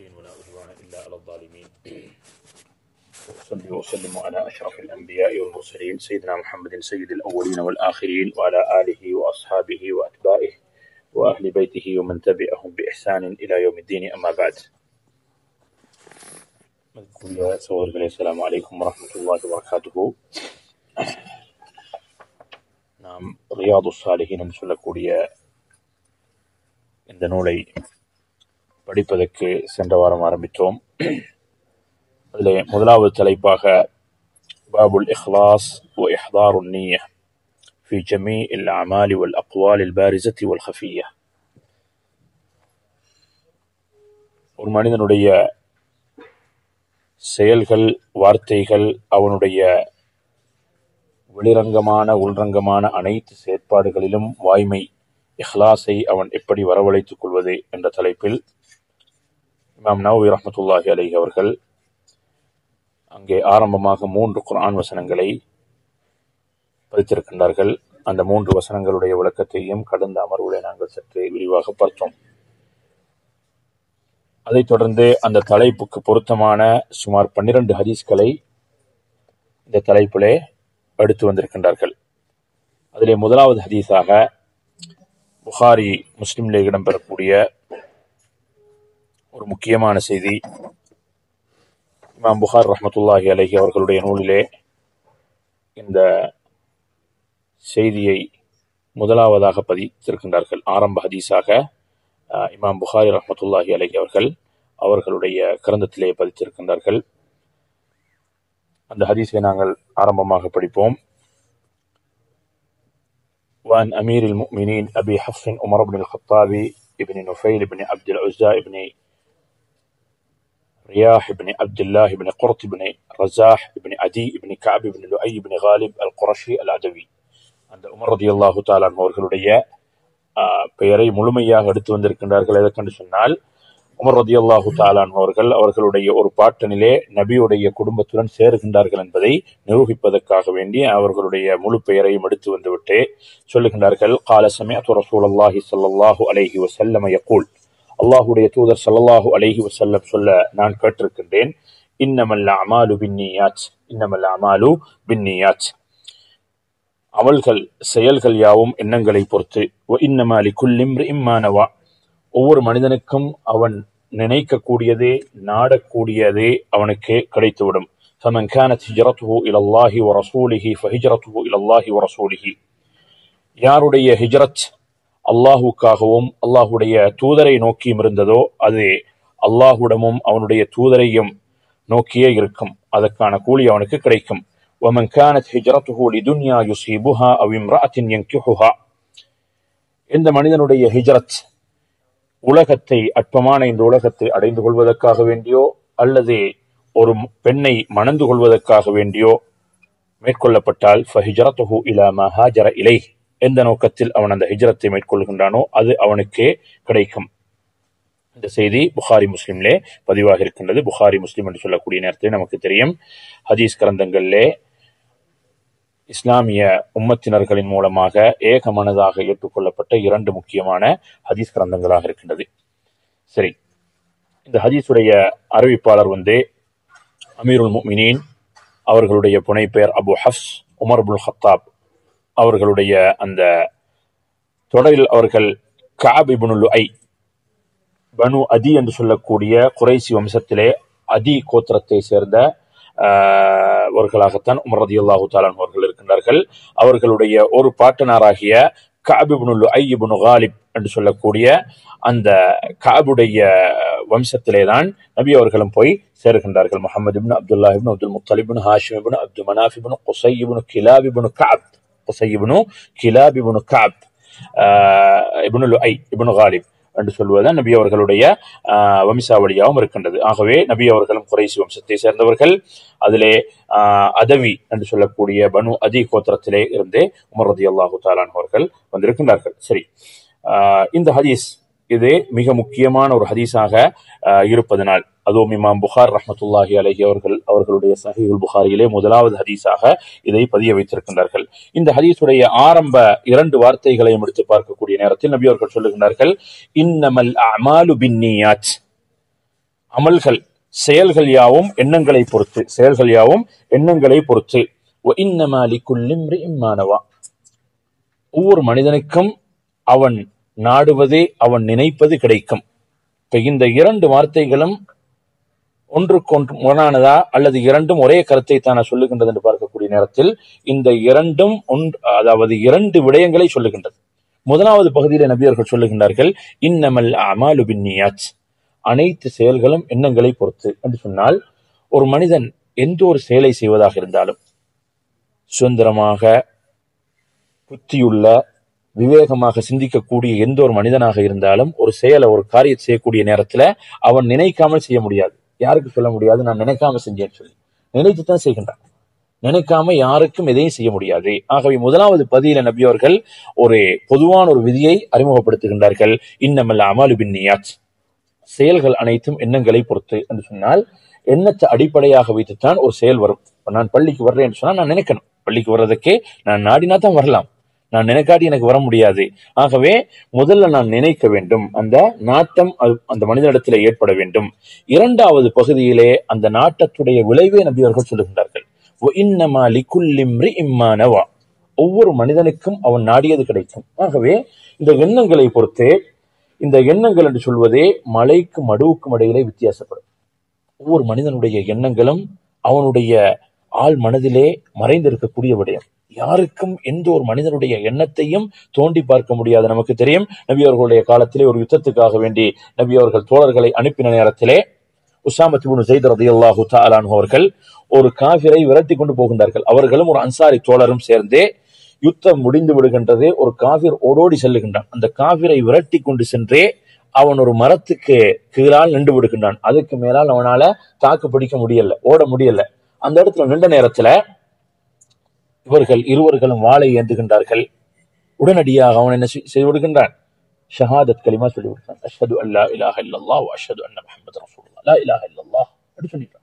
المتقين ولا عدوان إلا على الظالمين وأصلي وأسلم على أشرف الأنبياء والمرسلين سيدنا محمد سيد الأولين والآخرين وعلى آله وأصحابه وأتباعه وأهل بيته ومن تبعهم بإحسان إلى يوم الدين أما بعد மதிப்புக்குரிய சகோதரர்களே அஸ்ஸலாமு அலைக்கும் வரஹ்மத்துல்லாஹி வபரகாத்துஹு நாம் ரியாது சாலிஹின் என்று சொல்லக்கூடிய இந்த நூலை படிப்பதற்கு சென்ற வாரம் ஆரம்பித்தோம் அதிலே முதலாவது தலைப்பாக பாபுல் இஹ்லாஸ் வ இஹ்தாரு النية في جميع الأعمال والأقوال البارزة والخفية ஒரு மனிதனுடைய செயல்கள் வார்த்தைகள் அவனுடைய வெளிரங்கமான உள்ரங்கமான அனைத்து செயற்பாடுகளிலும் வாய்மை இஹ்லாஸை அவன் எப்படி வரவழைத்துக் கொள்வது என்ற தலைப்பில் இமாம் நவவி ரஹமத்துல்லாஹி அலைஹி அவர்கள் அங்கே ஆரம்பமாக மூன்று குர்ஆன் வசனங்களை பதித்திருக்கின்றார்கள் அந்த மூன்று வசனங்களுடைய விளக்கத்தையும் கடந்த அமர்வுகளை நாங்கள் சற்று விரிவாக பார்த்தோம் அதைத் தொடர்ந்து அந்த தலைப்புக்கு பொருத்தமான சுமார் பன்னிரண்டு ஹதீஸ்களை இந்த தலைப்பிலே எடுத்து வந்திருக்கின்றார்கள் அதிலே முதலாவது ஹதீஸாக புகாரி முஸ்லிம்லே இடம்பெறக்கூடிய ஒரு முக்கியமான செய்தி இமாம் புகார் ரஹமத்துல்லாஹி அலஹி அவர்களுடைய நூலிலே இந்த செய்தியை முதலாவதாக பதித்திருக்கின்றார்கள் ஆரம்ப ஹதீஸாக அஹ், இமாம் புகாரி ரஹமத்துல்லாஹி அலஹி அவர்கள் அவர்களுடைய கிரந்தத்திலே பதித்திருக்கின்றார்கள் அந்த ஹதீஸை நாங்கள் ஆரம்பமாக படிப்போம் وعن أمير المؤمنين أبي حفص عمر بن الخطاب ابن نفيل بن عبد العزى بن رياح بن عبد الله بن قرط بن رزاح بن عدي بن كعب بن لؤي بن غالب القرشي العدوي அந்த உமர் ரதியல்லாஹு தாலான் அவர்களுடைய ஆஹ், பெயரை முழுமையாக எடுத்து வந்திருக்கின்றார்கள் எதற்கென்று சொன்னால் உமர் ரதியல்லாஹு தாலான் அவர்கள் அவர்களுடைய ஒரு பாட்டனிலே நபியுடைய குடும்பத்துடன் சேருகின்றார்கள் என்பதை நிரூபிப்பதற்காக வேண்டி அவர்களுடைய முழு பெயரையும் எடுத்து வந்துவிட்டு சொல்லுகின்றார்கள் கால சமயத்து ரசூலல்லாஹி ஸல்லல்லாஹு அலைஹி வஸல்லம் யகூல் அல்லாஹ்வுடைய தூதர் ஸல்லல்லாஹு அலைஹி வஸல்லம் சொல்ல நான் கேட்டிருக்கின்றேன் இன்னமல் அமாலு பின்னியாத் இன்னமல் அமாலு பின்னியாத் அமல்கள் செயல்கள் யாவும் எண்ணங்களை பொறுத்து வ இன்னமா லிக்குல்லி இம்ரிஇம் மா நவா ஒவ்வொரு மனிதனுக்கும் அவன் நினைக்கக்கூடியதே நாடக்கூடியதே அவனுக்கு கிடைத்துவிடும் فمن كانت هجرته إلى الله ورسوله فهجرته إلى الله ورسوله யாருடைய ஹிஜ்ரத் அல்லாஹுக்காகவும் அல்லாஹுடைய தூதரை நோக்கியும் இருந்ததோ அது அல்லாஹுடமும் அவனுடைய தூதரையும் நோக்கியே இருக்கும் அதற்கான கூலி அவனுக்கு கிடைக்கும் ومن كانت هجرته لدنيا يصيبها أو امرأة ينكحها இந்த மனிதனுடைய ஹிஜ்ரத் உலகத்தை அற்பமான இந்த உலகத்தை அடைந்து கொள்வதற்காக வேண்டியோ அல்லது ஒரு பெண்ணை மணந்து கொள்வதற்காக வேண்டியோ மேற்கொள்ளப்பட்டால் ஃபஹிஜரத்துஹு இலா மா ஹாஜர இலை எந்த நோக்கத்தில் அவன் அந்த ஹிஜ்ரத்தை மேற்கொள்கின்றானோ அது அவனுக்கு கிடைக்கும் இந்த செய்தி புகாரி முஸ்லிம்லே பதிவாக இருக்கின்றது புகாரி முஸ்லிம் என்று சொல்லக்கூடிய நேரத்தில் நமக்கு தெரியும் ஹதீஸ் கிரந்தங்களிலே இஸ்லாமிய உம்மத்தினர்களின் மூலமாக ஏகமனதாக ஏற்றுக்கொள்ளப்பட்ட இரண்டு முக்கியமான ஹதீஸ் கிரந்தங்களாக இருக்கின்றது சரி இந்த ஹதீஸுடைய அறிவிப்பாளர் வந்து அமீருல் முஃமினீன் அவர்களுடைய புனைப்பெயர் Abu Hafs Umar Abul Khattab அவர்களுடைய அந்த தொடரில் அவர்கள் காப் இப்னுல் ஐ பனு அதி என்று சொல்லக்கூடிய குறைசி வம்சத்திலே அதி கோத்திரத்தை சேர்ந்த ஆஹ், அவர்களாகத்தான் உமர் ரதியல்லாஹு தாலான் அவர்கள் இருக்கின்றார்கள் அவர்களுடைய ஒரு பாட்டனாராகிய காபிபுனுல் ஐபுனு காலிப் என்று சொல்லக்கூடிய அந்த காபுடைய வம்சத்திலே தான் நபி அவர்களும் போய் சேருகின்றார்கள் முகமது இப்னு அப்துல்லா இப்னு அப்துல் முத்தலிப் இப்னு ஹாஷிம் இப்னு அப்து மனாஃப் இப்னு குசை இப்னு கிலாப் இப்னு கஅப் குசை இப்னு கிலாப் இப்னு கஅப் ஆஹ், இப்னு லுஐ இப்னு காலிப் என்று சொல்வதுதான் நபி அவர்களுடைய ஆஹ், வம்சாவளியாகவும் இருக்கின்றது ஆகவே நபி அவர்களும் குறைசி வம்சத்தை சேர்ந்தவர்கள் அதிலே ஆஹ், அதவி என்று சொல்லக்கூடிய பனு அதி கோத்திரத்திலே இருந்து உமர் ரதி அல்லாஹு தாலான் அவர்கள் வந்திருக்கின்றார்கள் சரி ஆஹ், இந்த ஹதீஸ் இது மிக முக்கியமான ஒரு ஹதீஸாக ஆஹ், இருப்பதனால் அதுவும் இமாம் புகார் ரஹ்மத்துல்லாஹி அலைஹி அவர்கள் அவர்களுடைய சஹீஹுல் புகாரியிலே முதலாவது ஹதீஸாக இதை பதிய வைத்திருக்கின்றார்கள் இந்த ஹதீஸுடைய ஆரம்ப இரண்டு வார்த்தைகளையும் எடுத்து பார்க்கக்கூடிய நேரத்தில் நபி அவர்கள் சொல்லுகின்றார்கள் இன்னமல் அமாலு பின்னியாத் அமல்கள் செயல்கள் யாவும் எண்ணங்களை பொறுத்து செயல்கள் யாவும் எண்ணங்களை பொறுத்து وَإِنَّمَا لِكُلِّ امْرِئٍ مَا نَوَى. ஒவ்வொரு மனிதனுக்கும் அவன் நாடுவதே அவன் நினைப்பது கிடைக்கும் இப்ப இந்த இரண்டு வார்த்தைகளும் ஒன்றுக்கொன்று முரணானதா அல்லது இரண்டும் ஒரே கருத்தை தான சொல்லுகின்றது என்று பார்க்கக்கூடிய நேரத்தில் இந்த இரண்டும் ஒன்று அதாவது இரண்டு விடயங்களை சொல்லுகின்றது முதலாவது பகுதியில நபியர்கள் சொல்லுகின்றார்கள் இன்னமல் அமாலு பின்னியாச் அனைத்து செயல்களும் எண்ணங்களை பொறுத்து என்று சொன்னால் ஒரு மனிதன் எந்த ஒரு செயலை செய்வதாக இருந்தாலும் சுதந்திரமாக புத்தியுள்ள விவேகமாக சிந்திக்கக்கூடிய எந்த ஒரு மனிதனாக இருந்தாலும் ஒரு செயலை ஒரு காரியத்தை செய்யக்கூடிய நேரத்துல அவன் நினைக்காமல் செய்ய முடியாது யாருக்கு சொல்ல முடியாது நான் நினைக்காம செஞ்சேன்னு சொல்லி நினைத்து தான் செய்கின்றான் நினைக்காம யாருக்கும் எதையும் செய்ய முடியாது ஆகவே முதலாவது பதியில நபி அவர்கள் ஒரு பொதுவான ஒரு விதியை அறிமுகப்படுத்துகின்றார்கள் இன்னமல்ல அமலு பின் நியாத் செயல்கள் அனைத்தும் எண்ணங்களை பொறுத்து என்று சொன்னால் எண்ணத்தை அடிப்படையாக வைத்துத்தான் ஒரு செயல் வரும் இப்ப நான் பள்ளிக்கு வர்றேன்னு சொன்னா நான் நினைக்கணும் பள்ளிக்கு வர்றதுக்கே நான் நாடினா தான் வரலாம் நான் நினைக்காட்டி எனக்கு வர முடியாது ஆகவே முதல்ல நான் நினைக்க வேண்டும் அந்த நாட்டம் அது அந்த மனிதனிடத்திலே ஏற்பட வேண்டும் இரண்டாவது பகுதியிலே அந்த நாட்டத்துடைய விளைவை நபி அவர்கள் சொல்லுகின்றார்கள் "வஇன்னமா லிக்குல்லி இம்ரிஇம் மா நவா." ஒவ்வொரு மனிதனுக்கும் அவன் நாடியது கிடைக்கும் ஆகவே இந்த எண்ணங்களை பொறுத்தே இந்த எண்ணங்கள் என்று சொல்வதே மலைக்கும் மடுவுக்கும் இடையிலே வித்தியாசப்படும் ஒவ்வொரு மனிதனுடைய எண்ணங்களும் அவனுடைய ஆள் மனதிலே மறைந்திருக்கக்கூடிய விடயம் யாருக்கும் எந்த ஒரு மனிதனுடைய எண்ணத்தையும் தோண்டி பார்க்க முடியாது நமக்கு தெரியும் நபி அவர்களுடைய காலத்திலே ஒரு யுத்தத்துக்காக வேண்டி நபி அவர்கள் தோழர்களை அனுப்பின நேரத்திலே உசாமத் இப்னு ஜெயித் ரலியல்லாஹு தஆலா அன்ஹு அவர்கள் ஒரு காஃபிரை விரட்டி கொண்டு போகின்றார்கள் அவர்களும் ஒரு அன்சாரி தோழரும் சேர்ந்தே யுத்தம் முடிந்து விடுகின்றது ஒரு காஃபிர் ஓடோடி செல்லுகின்றான் அந்த காஃபிரை விரட்டி கொண்டு சென்றே அவன் ஒரு மரத்துக்கு கீழால் நின்று விடுகின்றான் அதுக்கு மேலால் அவனால தாக்கு பிடிக்க முடியல ஓட முடியல அந்த இடத்துல நின்ற நேரத்துல இவர்கள் இருவர்களும் வாளை ஏந்துகின்றார்கள் உடனடியாக அவன் என்ன செய்- செய்து விடுகின்றான் ஷஹாதத் கலிமா சொல்லி விடுகிறான் அஷ்ஹது அல்லா இலாஹ இல்லல்லாஹ் வ அஷ்ஹது அன்ன முஹம்மது ரசூலுல்லாஹ் லா இலாஹ இல்லல்லாஹ் அப்படி சொல்லிட்டான்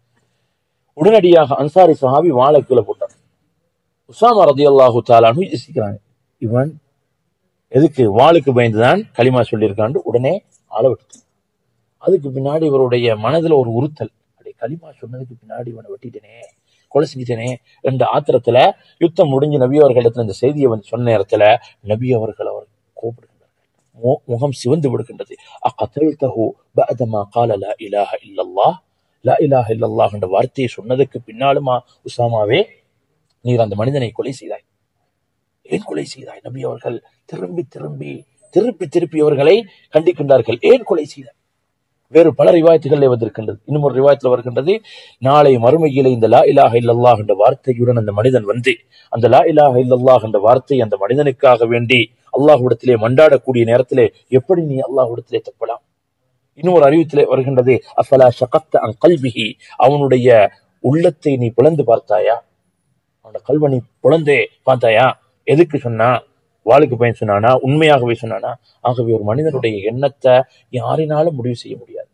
உடனடியாக அன்சாரி சஹாபி வாளை கீழே போட்டான் உசாமா ரதியல்லாஹு தாலானு யோசிக்கிறாங்க இவன் எதுக்கு வாளுக்கு பயந்துதான் களிமா சொல்லியிருக்கான்னு உடனே ஆள விட்டு அதுக்கு பின்னாடி இவருடைய மனதுல ஒரு உறுத்தல் அப்படி களிமா சொன்னதுக்கு பின்னாடி இவனை வெட்டிட்டேனே கொலை செஞ்சிட்டேனே என்ற ஆத்திரத்துல யுத்தம் முடிஞ்சு நபி அவர்களிடத்துல இந்த செய்தியை வந்து சொன்ன நேரத்துல நபி அவர்கள் அவர் கோபப்படுகின்றார்கள் மு- முகம் சிவந்து விடுகின்றது அகத்தல்தஹு பஅதமா கால லா இலாஹ இல்லல்லாஹ் லா இலாஹ இல்லல்லாஹ் என்ற வார்த்தையை சொன்னதுக்கு பின்னாலுமா உசாமாவே நீர் அந்த மனிதனை கொலை செய்தாய் ஏன் கொலை செய்தாய் நபி அவர்கள் திரும்பி திரும்பி திருப்பி திருப்பி அவர்களை கண்டிக்கின்றார்கள் ஏன் கொலை செய்தாய் வேறு பல ரிவாயத்துகளில் வந்திருக்கின்றது இன்னும் ஒரு ரிவாயத்தில் வருகின்றது நாளை மறுமையிலே இந்த லா இலாஹ இல்லல்லாஹ் என்ற வார்த்தையுடன் அந்த மனிதன் வந்து அந்த லா இலாஹ இல்லல்லாஹ் என்ற வார்த்தை அந்த மனிதனுக்காக வேண்டி அல்லாஹ்விடத்திலே மண்டாடக்கூடிய நேரத்திலே எப்படி நீ அல்லாஹ்விடத்திலே தப்பலாம் இன்னும் ஒரு அறிவித்திலே வருகின்றது அஃபலா ஷகத்த அன் கல்விஹி அவனுடைய உள்ளத்தை நீ பிளந்து பார்த்தாயா அவனோட கல்வ நீ பிளந்தே பார்த்தாயா எதுக்கு சொன்னா வாளுக்கு பயன் சொன்னானா உண்மையாகவே சொன்னானா ஆகவே ஒரு மனிதனுடைய எண்ணத்தை யாரினாலும் முடிவு செய்ய முடியாது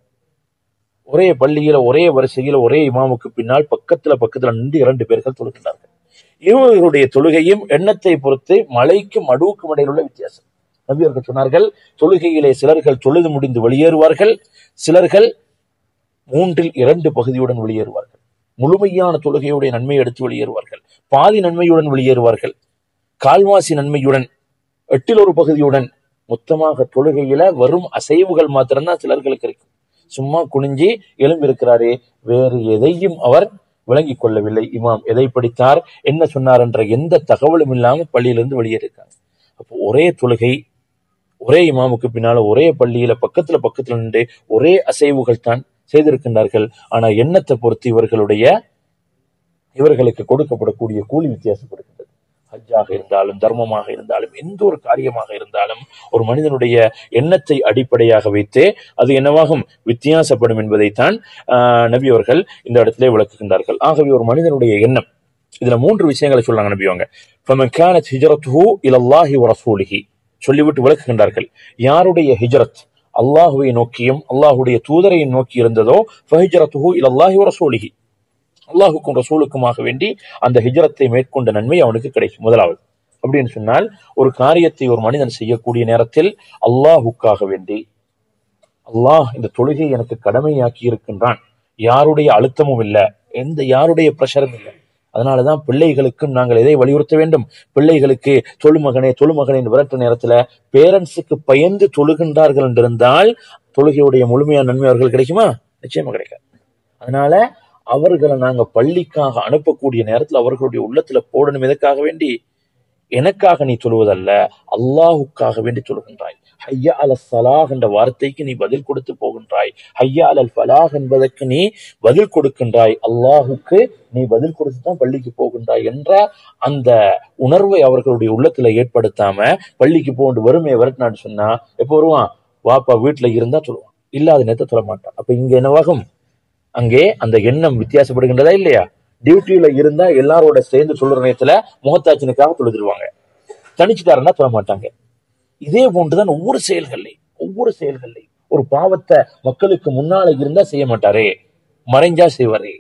ஒரே பள்ளியில ஒரே வரிசையில ஒரே இமாமுக்கு பின்னால் பக்கத்துல பக்கத்துல நின்று இரண்டு பேர்கள் தொழுகின்றார்கள் இவர்களுடைய தொழுகையும் எண்ணத்தை பொறுத்து மலைக்கும் மடுவுக்கும் இடையில் உள்ள வித்தியாசம் நபி அவர்கள் சொன்னார்கள் தொழுகையிலே சிலர்கள் தொழுது முடிந்து வெளியேறுவார்கள் சிலர்கள் மூன்றில் இரண்டு பகுதியுடன் வெளியேறுவார்கள் முழுமையான தொழுகையுடைய நன்மை எடுத்து வெளியேறுவார்கள் பாதி நன்மையுடன் வெளியேறுவார்கள் கால்வாசி நன்மையுடன் எட்டில் ஒரு பகுதியுடன் மொத்தமாக தொழுகையில வரும் அசைவுகள் மாத்திரம்தான் சிலர்களுக்கு இருக்கும் சும்மா குனிஞ்சி எழும்பியிருக்கிறாரே வேறு எதையும் அவர் விளங்கிக் கொள்ளவில்லை இமாம் எதை படித்தார் என்ன சொன்னார் என்ற எந்த தகவலும் இல்லாம பள்ளியிலிருந்து வெளியேறிருக்காங்க அப்போ ஒரே தொழுகை ஒரே இமாமுக்கு பின்னால ஒரே பள்ளியில பக்கத்துல பக்கத்துல நின்று ஒரே அசைவுகள் தான் செய்திருக்கின்றார்கள் ஆனா எண்ணத்தை பொறுத்து இவர்களுடைய இவர்களுக்கு கொடுக்கப்படக்கூடிய கூலி வித்தியாசப்படுகின்றது ஹஜ்ஜாக இருந்தாலும் தர்மமாக இருந்தாலும் எந்த ஒரு காரியமாக இருந்தாலும் ஒரு மனிதனுடைய எண்ணத்தை அடிப்படையாக வைத்தே அது என்னவாகும் வித்தியாசப்படும் என்பதைத்தான் ஆஹ், நபி அவர்கள் இந்த இடத்திலே விளக்குகின்றார்கள் ஆகவே ஒரு மனிதனுடைய எண்ணம் இதுல மூன்று விஷயங்களை சொல்றாங்க நபி அவங்க فَمَنْ كَانَتْ هِجْرَتُهُ إِلَى اللَّهِ وَرَسُولِهِ சொல்லிவிட்டு விளக்குகின்றார்கள் யாருடைய ஹிஜ்ரத் அல்லாஹுவை நோக்கியும் அல்லாஹுடைய தூதரை நோக்கி இருந்ததோ ஃபஹிஜ்ரத்துஹு இலல்லாஹி வரசூலிஹி அல்லாஹுக்கும் ரசூலுக்குமாக வேண்டி அந்த ஹிஜ்ரத்தை மேற்கொண்ட நன்மை அவனுக்கு கிடைக்கும் முதலாவது அப்படின்னு சொன்னால் ஒரு காரியத்தை ஒரு மனிதன் செய்யக்கூடிய நேரத்தில் அல்லாஹுக்காக வேண்டி அல்லாஹ் இந்த தொழுகை எனக்கு கடமையாக்கி இருக்கின்றான் யாருடைய அழுத்தமும் இல்லை எந்த யாருடைய பிரஷரும் இல்லை அதனாலதான் பிள்ளைகளுக்கும் நாங்கள் எதை வலியுறுத்த வேண்டும் பிள்ளைகளுக்கு தொழுமகனே தொழுமகனே விரட்டு நேரத்துல பேரண்ட்ஸுக்கு பயந்து தொழுகின்றார்கள் என்றிருந்தால் தொழுகையுடைய முழுமையான நன்மை அவர்கள் கிடைக்குமா நிச்சயமா கிடைக்காது அதனால அவர்களை நாங்க பள்ளிக்காக அனுப்பக்கூடிய நேரத்துல அவர்களுடைய உள்ளத்துல போடணும் எதற்காக வேண்டி எனக்காக நீ தொழுவதல்ல அல்லாஹுக்காக வேண்டி தொழுகின்றாய் ஹையா அல சலாஹ் என்ற வார்த்தைக்கு நீ பதில் கொடுத்து போகின்றாய் ஹையா அல் ஃபலாஹ் என்பதற்கு நீ பதில் கொடுக்கின்றாய் அல்லாஹுக்கு நீ பதில் கொடுத்து தான் பள்ளிக்கு போகின்றாய் என்ற அந்த உணர்வை அவர்களுடைய உள்ளத்துல ஏற்படுத்தாம பள்ளிக்கு போன்று வறுமையை விரட்டினான்னு சொன்னா எப்போ வருவான் வாப்பா வீட்டுல இருந்தா சொல்லுவான் இல்லாத நேரத்தை சொல்ல மாட்டான் அப்ப இங்க என்னவாகும் அங்கே அந்த எண்ணம் வித்தியாசப்படுகின்றதா இல்லையா டியூட்டியில இருந்தா எல்லாரோட சேர்ந்து சொல்ற நேரத்துல முகத்தாச்சினுக்காக தொழுதுருவாங்க தனிச்சுட்டாருன்னா சொல்ல மாட்டாங்க இதே போன்றுதான் ஒவ்வொரு செயல்கள்லையும் ஒவ்வொரு செயல்கள்லையும் ஒரு பாவத்தை மக்களுக்கு முன்னால இருந்தா செய்ய மாட்டாரே மறைஞ்சா செய்வாரே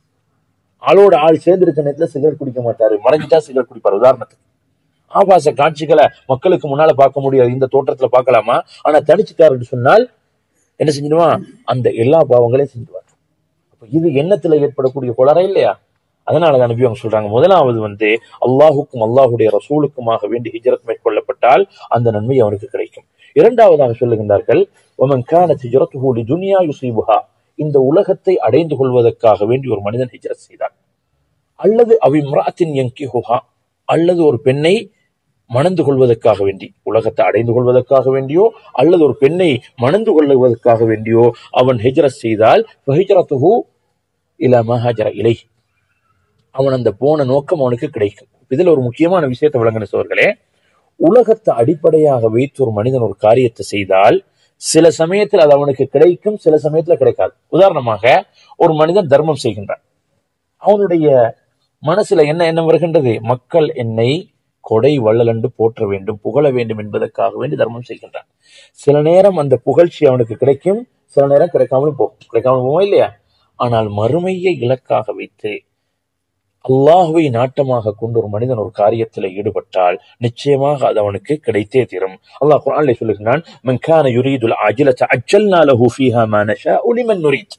ஆளோட ஆள் சேர்ந்து இருக்க நேரத்துல சிகரெட் குடிக்க மாட்டாரு மறைஞ்சிட்டா சிகரெட் குடிப்பாரு உதாரணத்துக்கு ஆபாச காட்சிகளை மக்களுக்கு முன்னால பார்க்க முடியாது இந்த தோற்றத்துல பார்க்கலாமா ஆனா தனிச்சுட்டாருன்னு சொன்னால் என்ன செஞ்சிடுவான் அந்த எல்லா பாவங்களையும் செஞ்சுடுவார் அப்ப இது எண்ணத்துல ஏற்படக்கூடிய குளரை இல்லையா அதனாலதான் நபி அவங்க சொல்றாங்க முதலாவது வந்து அல்லாஹுக்கும் அல்லாஹுடைய ரசூலுக்குமாக வேண்டி ஹிஜரத் மேற்கொள்ளப்பட்டால் அந்த நன்மை அவனுக்கு கிடைக்கும் இரண்டாவதாக சொல்லுகின்றார்கள் ஒமன் கான ஹிஜரத்துஹு லிதுன்யா யுசீபுஹா இந்த உலகத்தை அடைந்து கொள்வதற்காக வேண்டி ஒரு மனிதன் ஹிஜரத் செய்தான் அல்லது அவிம்ராத்தின் யங்கிஹுஹா அல்லது ஒரு பெண்ணை மணந்து கொள்வதற்காக வேண்டி உலகத்தை அடைந்து கொள்வதற்காக வேண்டியோ அல்லது ஒரு பெண்ணை மணந்து கொள்வதற்காக வேண்டியோ அவன் ஹிஜரத் செய்தால் ஃபஹிஜரத்துஹு இலா மஹாஜர இலை அவன் அந்த போன நோக்கம் அவனுக்கு கிடைக்கும் இதுல ஒரு முக்கியமான விஷயத்தை விளங்கின சோர்களே உலகத்தை அடிப்படையாக வைத்து ஒரு மனிதன் ஒரு காரியத்தை செய்தால் சில சமயத்தில் அது அவனுக்கு கிடைக்கும் சில சமயத்துல கிடைக்காது உதாரணமாக ஒரு மனிதன் தர்மம் செய்கின்றான் அவனுடைய மனசுல என்ன எண்ணம் வருகின்றது மக்கள் என்னை கொடை வள்ளலண்டு போற்ற வேண்டும் புகழ வேண்டும் என்பதற்காக வேண்டி தர்மம் செய்கின்றான் சில நேரம் அந்த புகழ்ச்சி அவனுக்கு கிடைக்கும் சில நேரம் கிடைக்காமலும் போகும் கிடைக்காமலும் போகும் இல்லையா ஆனால் மறுமையை இலக்காக வைத்து அல்லாஹுவை நாட்டமாக கொண்டு ஒரு மனிதன் ஒரு காரியத்தில் ஈடுபட்டால் நிச்சயமாக அது அவனுக்கு கிடைத்தே தீரும் அல்லாஹ் குர்ஆனிலே சொல்லுகிறான் மன் கான யுரீதுல் அஜ்லத அஜ்ஜல்னா லஹு ஃபீஹா மா நஷாஉ லிமன் நுரீத்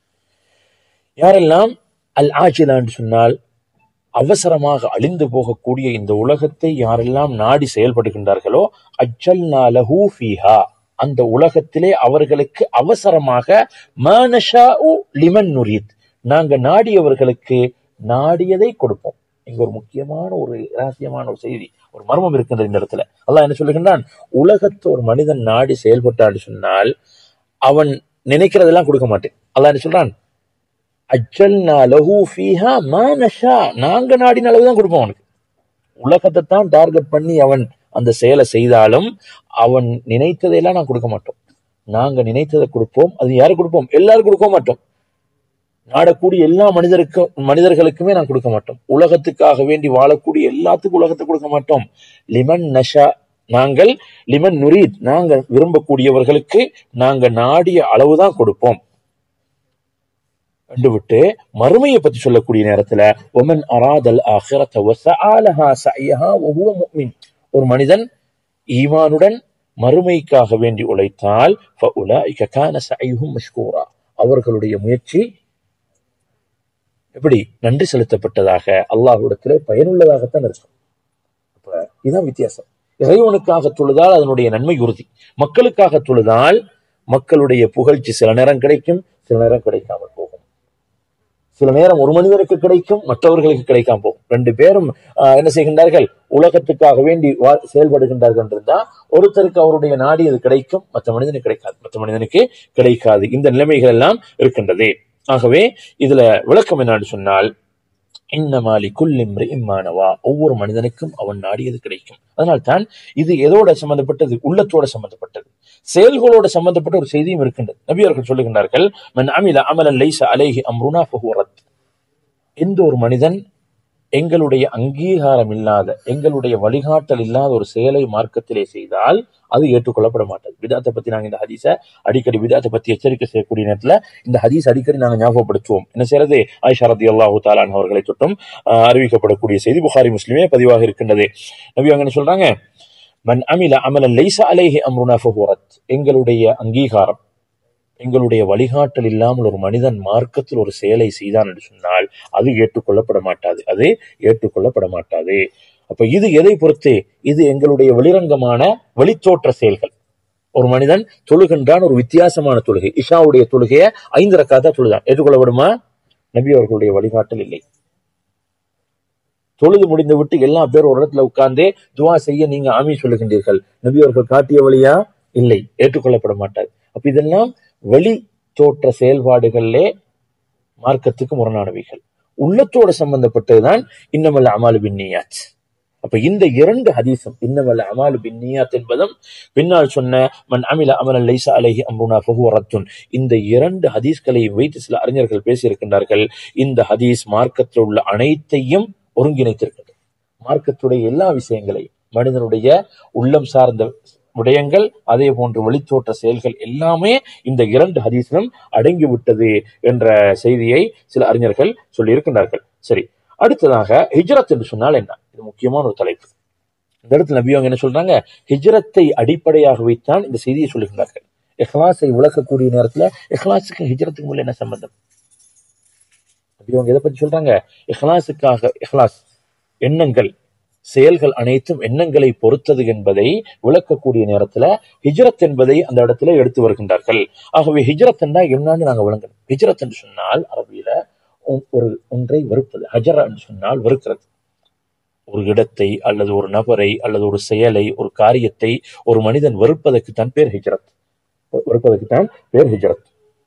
யாரெல்லாம் அல் ஆஜிலா என்று சொன்னால் அவசரமாக அழிந்து போகக்கூடிய இந்த உலகத்தை யாரெல்லாம் நாடி செயல்படுகின்றார்களோ அஜ்ஜல்னா லஹு ஃபீஹா அந்த உலகத்திலே அவர்களுக்கு அவசரமாக மா நஷாஉ லிமன் நுரீத் நாங்க நாடியவர்களுக்கு நாடியதை கொடுப்போம் இங்க ஒரு முக்கியமான ஒரு ரகசியமான ஒரு செய்தி ஒரு மர்மம் இருக்கின்றது இந்த இடத்துல அல்லாஹ் என்ன சொல்லுகின்றான் உலகத்தை ஒரு மனிதன் நாடி செயல்பட்டான்னு சொன்னால் அவன் நினைக்கிறதெல்லாம் கொடுக்க மாட்டேன் அல்லாஹ் என்ன சொல்றான் அஜல்னா லஹு ஃபீஹா மா நஷா நாங்க நாடின அளவு தான் கொடுப்போம் அவனுக்கு உலகத்தை தான் டார்கெட் பண்ணி அவன் அந்த செயலை செய்தாலும் அவன் நினைத்ததையெல்லாம் நான் கொடுக்க மாட்டோம் நாங்க நினைத்ததை கொடுப்போம் அது யாரு கொடுப்போம் எல்லாரும் கொடுக்க மாட்டோம் நாடக்கூடிய எல்லா மனிதருக்கும் மனிதர்களுக்குமே நான் கொடுக்க மாட்டோம் உலகத்துக்காக வேண்டி வாழக்கூடிய எல்லாத்துக்கும் உலகத்தை கொடுக்க மாட்டோம் லிமன் நஷா நாங்கள் லிமன் நுரீத் நாங்கள் விரும்பக்கூடியவர்களுக்கு நாங்க நாடிய அளவுதான் கொடுப்போம் என்று விட்டு மறுமையை பத்தி சொல்லக்கூடிய நேரத்துல ஒமன் அராதல் ஆஹிரத வசஆலஹா சஅயஹா வஹுவ முஃமின் ஒரு மனிதன் ஈமானுடன் மறுமைக்காக வேண்டி உழைத்தால் ஃபஉலாயிக கான சஅயுஹும் மஷ்கூரா அவர்களுடைய முயற்சி எப்படி நன்றி செலுத்தப்பட்டதாக அல்லாஹ்விடத்திலே பயனுள்ளதாகத்தான் இருக்கும் அப்ப இதுதான் வித்தியாசம் இறைவனுக்காக தொழுதால் அதனுடைய நன்மை உறுதி மக்களுக்காக தொழுதால் மக்களுடைய புகழ்ச்சி சில நேரம் கிடைக்கும் சில நேரம் கிடைக்காமல் போகும் சில நேரம் ஒரு மனிதனுக்கு கிடைக்கும் மற்றவர்களுக்கு கிடைக்காம போகும் ரெண்டு பேரும் ஆஹ், என்ன செய்கின்றார்கள் உலகத்துக்காக வேண்டி வா- செயல்படுகின்றார்கள் இருந்தா ஒருத்தருக்கு அவருடைய நாடி அது கிடைக்கும் மற்ற மனிதனுக்கு கிடைக்காது மற்ற மனிதனுக்கு கிடைக்காது இந்த நிலைமைகள் எல்லாம் இருக்கின்றது ஆகவே இதுல விளக்கம் என்னன்னு சொன்னால் இன்னமாலி குல்லிம்ரி இம்மானவா ஒவ்வொரு மனிதனுக்கும் அவன் நாடியது கிடைக்கும் அதனால்தான் இது எதோட சம்பந்தப்பட்டது உள்ளத்தோட சம்பந்தப்பட்டது செயல்களோட சம்பந்தப்பட்ட ஒரு செய்தியும் இருக்கின்றது நபி அவர்கள் சொல்லுகின்றார்கள் மன் அமில அமலன் லைஸ அலைஹி அம்ருனா ஃபஹுவ ரத் எந்த ஒரு மனிதன் எங்களுடைய அங்கீகாரம் இல்லாத எங்களுடைய வழிகாட்டல் இல்லாத ஒரு செயலை மார்க்கத்திலே செய்தால் அது ஏற்றுக்கொள்ளப்பட மாட்டது விதாத்தை பத்தி நாங்க இந்த ஹதீஸை அடிக்கடி விதாத்தை பத்தி எச்சரிக்கை செய்யக்கூடிய நேரத்துல இந்த ஹதீஸ் அடிக்கடி நாங்க ஞாபகப்படுத்துவோம் என்ன செய்யறது ஆயிஷா ரதி அல்லாஹு தாலான் அவர்களை தொட்டும் ஆஹ், அறிவிக்கப்படக்கூடிய செய்தி புகாரி முஸ்லிமே பதிவாக இருக்கின்றது நபி அவங்க என்ன சொல்றாங்க மன் அமில அமலன் லைஸ அலைஹி அம்ருனா ஃபஹுவ ரத் எங்களுடைய அங்கீகாரம் எங்களுடைய வழிகாட்டல் இல்லாமல் ஒரு மனிதன் மார்க்கத்தில் ஒரு செயலை செய்தான் என்று சொன்னால் அது ஏற்றுக்கொள்ளப்பட மாட்டாது அது ஏற்றுக்கொள்ளப்பட மாட்டாது அப்ப இது எதை பொறுத்து இது எங்களுடைய வெளிரங்கமான வெளித்தோற்ற செயல்கள் ஒரு மனிதன் தொழுகின்றான் ஒரு வித்தியாசமான தொழுகை இஷாவுடைய தொழுகையை ஐந்து ரக்காத்தா தொழுதான் ஏற்றுக்கொள்ளப்படுமா நபி அவர்களுடைய வழிகாட்டல் இல்லை தொழுது முடிந்து விட்டு எல்லா பேரும் ஒரு இடத்துல உட்கார்ந்தே துவா செய்ய நீங்க ஆமி சொல்லுகின்றீர்கள் நபி அவர்கள் காட்டிய வழியா இல்லை ஏற்றுக்கொள்ளப்பட மாட்டார் அப்ப இதெல்லாம் வெளி தோற்ற செயல்பாடுகளிலே மார்க்கத்துக்கு முரணானவைகள் உள்ளத்தோடு சம்பந்தப்பட்டதுதான் இன்னமல்ல அமாலு பின்னியாத் அப்ப இந்த இரண்டு ஹதீஸும் இன்னமல்ல அமாலு பின்னியாத் என்பதும் பின்னால் சொன்ன மன் அமில அமலன் லைசா அலைஹி அம்ருனா ஃபஹுவ ரத்துன் இந்த இரண்டு ஹதீஸ்களையும் வைத்து சில அறிஞர்கள் பேசியிருக்கின்றார்கள் இந்த ஹதீஸ் மார்க்கத்தில் உள்ள அனைத்தையும் ஒருங்கிணைத்திருக்கிறது மார்க்கத்துடைய எல்லா விஷயங்களையும் மனிதனுடைய உள்ளம் சார்ந்த விடயங்கள் அதே போன்று வெளித்தோற்ற செயல்கள் எல்லாமே இந்த இரண்டு ஹதீஸிலும் அடங்கிவிட்டது என்ற செய்தியை சில அறிஞர்கள் சொல்லியிருக்கின்றார்கள் சரி அடுத்ததாக ஹிஜ்ரத் என்று சொன்னால் என்ன இது முக்கியமான ஒரு தலைப்பு இந்த இடத்துல நபி அவங்க என்ன சொல்றாங்க ஹிஜ்ரத்தை அடிப்படையாக வைத்தான் இந்த செய்தியை சொல்லுகின்றார்கள் இஹ்லாஸை விளக்கக்கூடிய நேரத்துல இஹ்லாஸுக்கு ஹிஜ்ரத்துக்கு உள்ள என்ன சம்பந்தம் நபி அவங்க எதை பத்தி சொல்றாங்க இஹ்லாஸுக்காக இஹ்லாஸ் எண்ணங்கள் செயல்கள் அனைத்தும் எண்ணங்களை பொறுத்தது என்பதை விளக்கக்கூடிய நேரத்துல ஹிஜ்ரத் என்பதை அந்த இடத்துல எடுத்து வருகின்றார்கள் ஆகவே ஹிஜ்ரத் என்றா என்னன்னு நாங்க விளங்கணும் ஹிஜ்ரத் என்று சொன்னால் அரபியில ஒ- ஒரு ஒன்றை வெறுப்பது ஹஜரா என்று சொன்னால் வெறுக்கிறது ஒரு இடத்தை அல்லது ஒரு நபரை அல்லது ஒரு செயலை ஒரு காரியத்தை ஒரு மனிதன் வெறுப்பதற்கு தான் பேர் ஹிஜ்ரத் வெறுப்பதற்கு தான் பேர் ஹிஜ்ரத்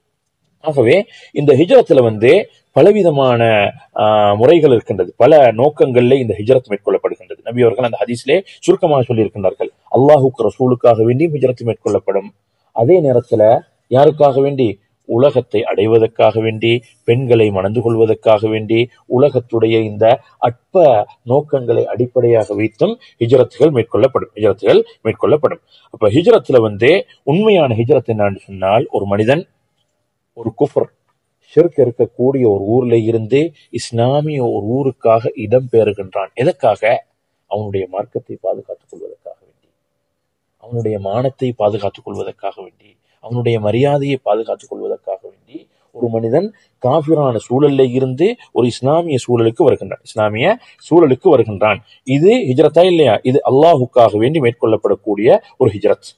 ஆகவே இந்த ஹிஜ்ரத்துல வந்து பலவிதமான ஆஹ், முறைகள் இருக்கின்றது பல நோக்கங்கள்ல இந்த ஹிஜ்ரத் மேற்கொள்ளப்படுகின்றது நபி அவர்கள் அந்த ஹதீஸ்லே சுருக்கமாக சொல்லியிருக்கின்றார்கள் அல்லாஹுக்கு ரசூலுக்காக வேண்டியும் ஹிஜ்ரத் மேற்கொள்ளப்படும் அதே நேரத்துல யாருக்காக வேண்டி உலகத்தை அடைவதற்காக வேண்டி பெண்களை மணந்து கொள்வதற்காக வேண்டி உலகத்துடைய இந்த அற்ப நோக்கங்களை அடிப்படையாக வைத்தும் ஹிஜ்ரத்துகள் மேற்கொள்ளப்படும் ஹிஜ்ரத்துகள் மேற்கொள்ளப்படும் அப்ப ஹிஜ்ரத்துல வந்து உண்மையான ஹிஜ்ரத் என்னன்னு சொன்னால் ஒரு மனிதன் ஒரு குஃபர் ஷிர்க் இருக்கக்கூடிய ஒரு ஊர்ல இருந்து இஸ்லாமிய ஒரு ஊருக்காக இடம் பெறுகின்றான் எதற்காக அவனுடைய மார்க்கத்தை பாதுகாத்துக் கொள்வதற்காக வேண்டி அவனுடைய மானத்தை பாதுகாத்துக் கொள்வதற்காக வேண்டி அவனுடைய மரியாதையை பாதுகாத்துக் கொள்வதற்காக வேண்டி ஒரு மனிதன் காபிரான சூழல்ல இருந்து ஒரு இஸ்லாமிய சூழலுக்கு வருகின்றான் இஸ்லாமிய சூழலுக்கு வருகின்றான் இது ஹிஜ்ரத்தா இல்லையா இது அல்லாஹுக்காக வேண்டி மேற்கொள்ளப்படக்கூடிய ஒரு ஹிஜ்ரத்